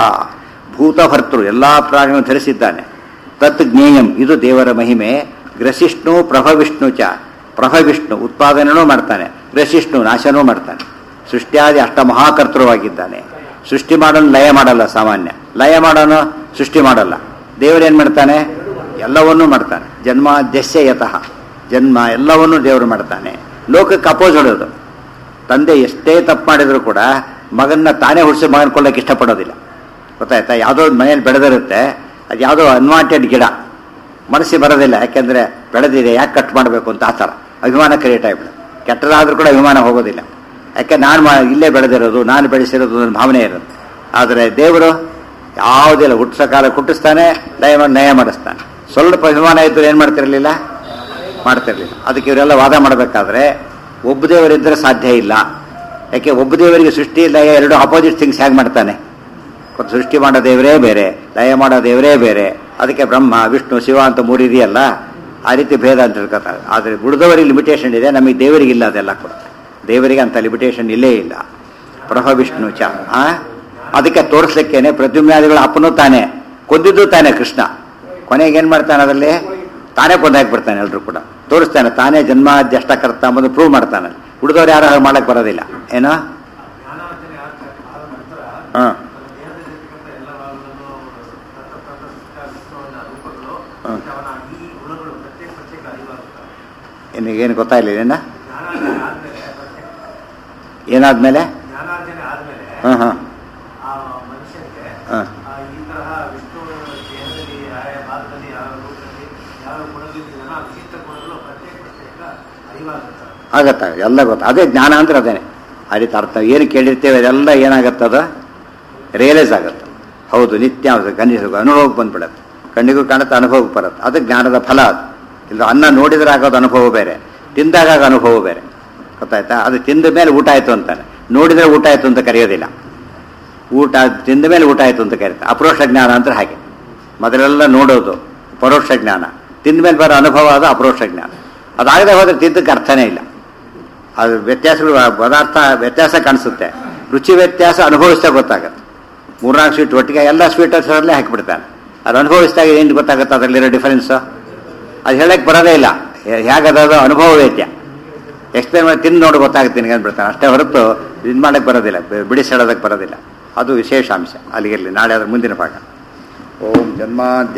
ಭೂತಭರ್ತೃ ಎಲ್ಲ ಪ್ರಾಣಿಗಳನ್ನು ಧರಿಸಿದ್ದಾನೆ ತತ್ ಜ್ಞೇಯಂ ಇದು ದೇವರ ಮಹಿಮೆ ಗ್ರಸಿಷ್ಣು ಪ್ರಭವಿಷ್ಣು ಚ ಪ್ರಭವಿಷ್ಣು ಉತ್ಪಾದನೆನೂ ಮಾಡ್ತಾನೆ ಗ್ರಸಿಷ್ಣು ನಾಶನೂ ಮಾಡ್ತಾನೆ ಸೃಷ್ಟಿಯಾದಿ ಅಷ್ಟ ಮಹಾಕರ್ತೃವಾಗಿದ್ದಾನೆ ಸೃಷ್ಟಿ ಮಾಡೋನು ಲಯ ಮಾಡಲ್ಲ ಸಾಮಾನ್ಯ ಲಯ ಮಾಡೋನು ಸೃಷ್ಟಿ ಮಾಡಲ್ಲ ದೇವರೇನು ಮಾಡ್ತಾನೆ ಎಲ್ಲವನ್ನೂ ಮಾಡ್ತಾನೆ ಜನ್ಮ ದಸ್ಯ ಯತಃ ಜನ್ಮ ಎಲ್ಲವನ್ನೂ ದೇವರು ಮಾಡ್ತಾನೆ ಲೋಕಕ್ಕೆ ಅಪೋಸ್ ಹೊಡೋದು ತಂದೆ ಎಷ್ಟೇ ತಪ್ಪು ಮಾಡಿದ್ರು ಕೂಡ ಮಗನ್ನ ತಾನೇ ಹುಡ್ಸಿ ಮಗನ ಕೊಲ್ಲಕ್ಕೆ ಇಷ್ಟಪಡೋದಿಲ್ಲ ಗೊತ್ತಾಯ್ತಾ ಯಾವುದೋ ಒಂದು ಮನೇಲಿ ಬೆಳೆದಿರುತ್ತೆ ಅದು ಯಾವುದೋ ಅನ್ವಾಂಟೆಡ್ ಗಿಡ ಮನಸ್ಸಿಗೆ ಬರೋದಿಲ್ಲ ಯಾಕೆಂದ್ರೆ ಬೆಳೆದಿದೆ ಯಾಕೆ ಕಟ್ ಮಾಡಬೇಕು ಅಂತ ಆ ಥರ ಅಭಿಮಾನ ಕ್ರಿಯೇಟ್ ಆಗಿಬಿಡ ಕೆಟ್ಟದಾದ್ರೂ ಕೂಡ ಅಭಿಮಾನ ಹೋಗೋದಿಲ್ಲ ಯಾಕೆ ನಾನು ಮಾ ಇಲ್ಲೇ ಬೆಳೆದಿರೋದು ನಾನು ಬೆಳೆಸಿರೋದು ನನ್ನ ಭಾವನೆ ಇರೋದು ಆದರೆ ದೇವರು ಯಾವುದಿಲ್ಲ ಹುಟ್ಟಿಸೋ ಕಾಲ ಹುಟ್ಟಿಸ್ತಾನೆ ಲಯ ಮಾಡಿ ನಯ ಮಾಡಿಸ್ತಾನೆ ಸ್ವಲ್ಪ ಅಭಿಮಾನ ಇದ್ದರೂ ಏನು ಮಾಡ್ತಿರಲಿಲ್ಲ ಮಾಡ್ತಿರ್ಲಿಲ್ಲ ಅದಕ್ಕೆ ಇವರೆಲ್ಲ ವಾದ ಮಾಡಬೇಕಾದ್ರೆ ಒಬ್ಬ ದೇವರಿದ್ದರೆ ಸಾಧ್ಯ ಇಲ್ಲ ಯಾಕೆ ಒಬ್ಬ ದೇವರಿಗೆ ಸೃಷ್ಟಿ ಲಯ ಎರಡು ಅಪೋಸಿಟ್ ಥಿಂಗ್ಸ್ ಹೇಗೆ ಮಾಡ್ತಾನೆ ಗೊತ್ತಾ? ಸೃಷ್ಟಿ ಮಾಡೋ ದೇವರೇ ಬೇರೆ ಲಯ ಮಾಡೋ ದೇವರೇ ಬೇರೆ ಅದಕ್ಕೆ ಬ್ರಹ್ಮ ವಿಷ್ಣು ಶಿವ ಅಂತ ಮೂರು ಇದೆಯಲ್ಲ ಆ ರೀತಿ ಭೇದ ಅಂತ ತಿಳ್ಕೊತಾರೆ ಆದರೆ ಉಳಿದವರಿಗೆ ಲಿಮಿಟೇಷನ್ ಇದೆ ನಮಗೆ ದೇವರಿಗಿಲ್ಲ ಅದೆಲ್ಲ ಕೂಡ ದೇವರಿಗೆ ಅಂತ ಲಿಮಿಟೇಷನ್ ಇಲ್ಲೇ ಇಲ್ಲ ಪ್ರಭ ವಿಷ್ಣು ಚ ಆ? ಅದಕ್ಕೆ ತೋರಿಸ್ಲಿಕ್ಕೇನೆ ಪ್ರದ್ಯುಮ್ನಾದಿಗಳ ಅಪ್ಪನೂ ತಾನೇ ಕೊಂದಿದ್ದು ತಾನೇ ಕೃಷ್ಣ ಕೊನೆಗೆ ಏನು ಮಾಡ್ತಾನೆ ಅದರಲ್ಲಿ ತಾನೇ ಕೊಂದಾಕಿ ಬಿಡ್ತಾನೆ ಎಲ್ಲರೂ ಕೂಡ ತೋರಿಸ್ತಾನೆ ತಾನೇ ಜನ್ಮಾದ್ಯಷ್ಟಕರ್ತ ಅಂಬುದು ಪ್ರೂವ್ ಮಾಡ್ತಾನೆ ಉಳಿದವ್ರು ಯಾರು ಹಾಗೆ ಮಾಡಕ್ ಬರೋದಿಲ್ಲ ಏನೋ ಜ್ಞಾನಾರ್ಜನೆ ಆದ ಆದ ನಂತರ ಹಾಂ ತನ್ನ ದೇಹದಲ್ಲಿರ್ತಕ್ಕಂಥ ಎಲ್ಲ ಭಾಗಗಳನ್ನು ತತ್ವ ರೂಪಗಳು ಹ್ಮ್. ಮತ್ತೆ ಅವನ ಈ ಗುಣಗಳು ಪ್ರತ್ಯೇಕ ಪ್ರತ್ಯೇಕ ಅರಿವಾಗುತ್ತವೆ ನಿನಗೇನು ಗೊತ್ತಾಗಲಿಲ್ಲ ಏನ ಜ್ಞಾನಾರ್ಜನೆ ಆದ್ಮೇಲೆ ಪ್ರತ್ಯೇಕ ಏನಾದ್ಮೇಲೆ ಜ್ಞಾನಾರ್ಜನೆ ಆದ್ಮೇಲೆ ಹಾಂ ಹಾಂ ಆ ಮನುಷ್ಯನಿಗೆ ಹಾಂ ಆ ಈ ತರಹ ವಿಷ್ಣು ದೇಹದಲ್ಲಿ ಯಾವ ಭಾಗದಲ್ಲಿ ಯಾವ ರೂಪದಲ್ಲಿ ಯಾವ ಗುಣಗಳಿದ್ದಾನೋ ಆ ವಿಚಿತ್ರ ಗುಣಗಳು ಪ್ರತ್ಯೇಕ ಪ್ರತ್ಯೇಕ ಅರಿವಾಗುತ್ತವೆ ಆಗತ್ತ ಎಲ್ಲ ಗೊತ್ತ ಅದೇ ಜ್ಞಾನ ಅಂದ್ರೆ ಅದೇನೆ ಆ ರೀತಿ ಅರ್ಥ ಏನು ಕೇಳಿರ್ತೇವೆ ಅದೆಲ್ಲ ಏನಾಗತ್ತದ ರಿಯಲೈಸ್ ಆಗುತ್ತೆ ಹೌದು ನಿತ್ಯ ಕನಿಷ್ಠ ಅನುಭವಕ್ಕೆ ಬಂದ್ಬಿಡತ್ತೆ ಕಣ್ಣಿಗೂ ಕಾಣುತ್ತೆ ಅನುಭವಕ್ಕೆ ಬರುತ್ತೆ ಅದು ಜ್ಞಾನದ ಫಲ ಅದು ಇಲ್ಲ ಅನ್ನ ನೋಡಿದ್ರೆ ಆಗೋದು ಅನುಭವ ಬೇರೆ ತಿಂದಾಗ ಆಗೋ ಅನುಭವ ಬೇರೆ ಗೊತ್ತಾಯ್ತಾ ಅದು ತಿಂದ ಮೇಲೆ ಊಟ ಆಯ್ತು ಅಂತಾನೆ ನೋಡಿದ್ರೆ ಊಟ ಆಯ್ತು ಅಂತ ಕರೆಯೋದಿಲ್ಲ ಊಟ ತಿಂದ ಮೇಲೆ ಊಟ ಆಯ್ತು ಅಂತ ಕರೀತಾರೆ ಅಪರೋಕ್ಷ ಜ್ಞಾನ ಅಂದ್ರೆ ಹಾಗೆ ಮೊದಲೆಲ್ಲ ನೋಡೋದು ಪರೋಕ್ಷ ಜ್ಞಾನ ತಿಂದ ಮೇಲೆ ಬರೋ ಅನುಭವ ಅದು ಅಪರೋಕ್ಷ ಜ್ಞಾನ ಅದಾಗದೆ ಹೋದ್ರೆ ತಿದ್ದಕ್ಕೆ ಅರ್ಥನೇ ಇಲ್ಲ ಅದು ವ್ಯತ್ಯಾಸಗಳು ಆ ಪದಾರ್ಥ ವ್ಯತ್ಯಾಸ ಕಾಣಿಸುತ್ತೆ ರುಚಿ ವ್ಯತ್ಯಾಸ ಅನುಭವಿಸ್ತಾ ಗೊತ್ತಾಗತ್ತೆ ಮೂರ್ನಾಲ್ಕು ಸ್ವೀಟ್ ಒಟ್ಟಿಗೆ ಎಲ್ಲ ಸ್ವೀಟ್ ಹೆಸರಲ್ಲೇ ಹಾಕಿಬಿಡ್ತಾನೆ ಅದು ಅನುಭವಿಸಿದಾಗ ಏನು ಗೊತ್ತಾಗುತ್ತೆ ಅದರಲ್ಲಿರೋ ಡಿಫರೆನ್ಸು ಅದು ಹೇಳಕ್ಕೆ ಬರೋದೇ ಇಲ್ಲ ಹೇ- ಹೇಗದದು ಅನುಭವ ವೇದ್ಯ ಎಕ್ಸ್ಪ್ಲೇನ್ ಮಾಡಿ ತಿಂದು ನೋಡಿ ಗೊತ್ತಾಗುತ್ತೆ ನಿನಗೆ ಅಂದ್ಬಿಡ್ತಾನೆ ಅಷ್ಟೇ ಹೊರತು ಇದು ಮಾಡಕ್ಕೆ ಬರೋದಿಲ್ಲ ಬಿ- ಬಿಡಿಸಿ ಹೇಳೋದಕ್ಕೆ ಬರೋದಿಲ್ಲ ಅದು ವಿಶೇಷ ಅಂಶ ಅಲ್ಲಿಗಿರಲಿ ನಾಳೆ ಅದರ ಮುಂದಿನ ಭಾಗ ಓಂ ಜನ್ಮಾದ್ಯ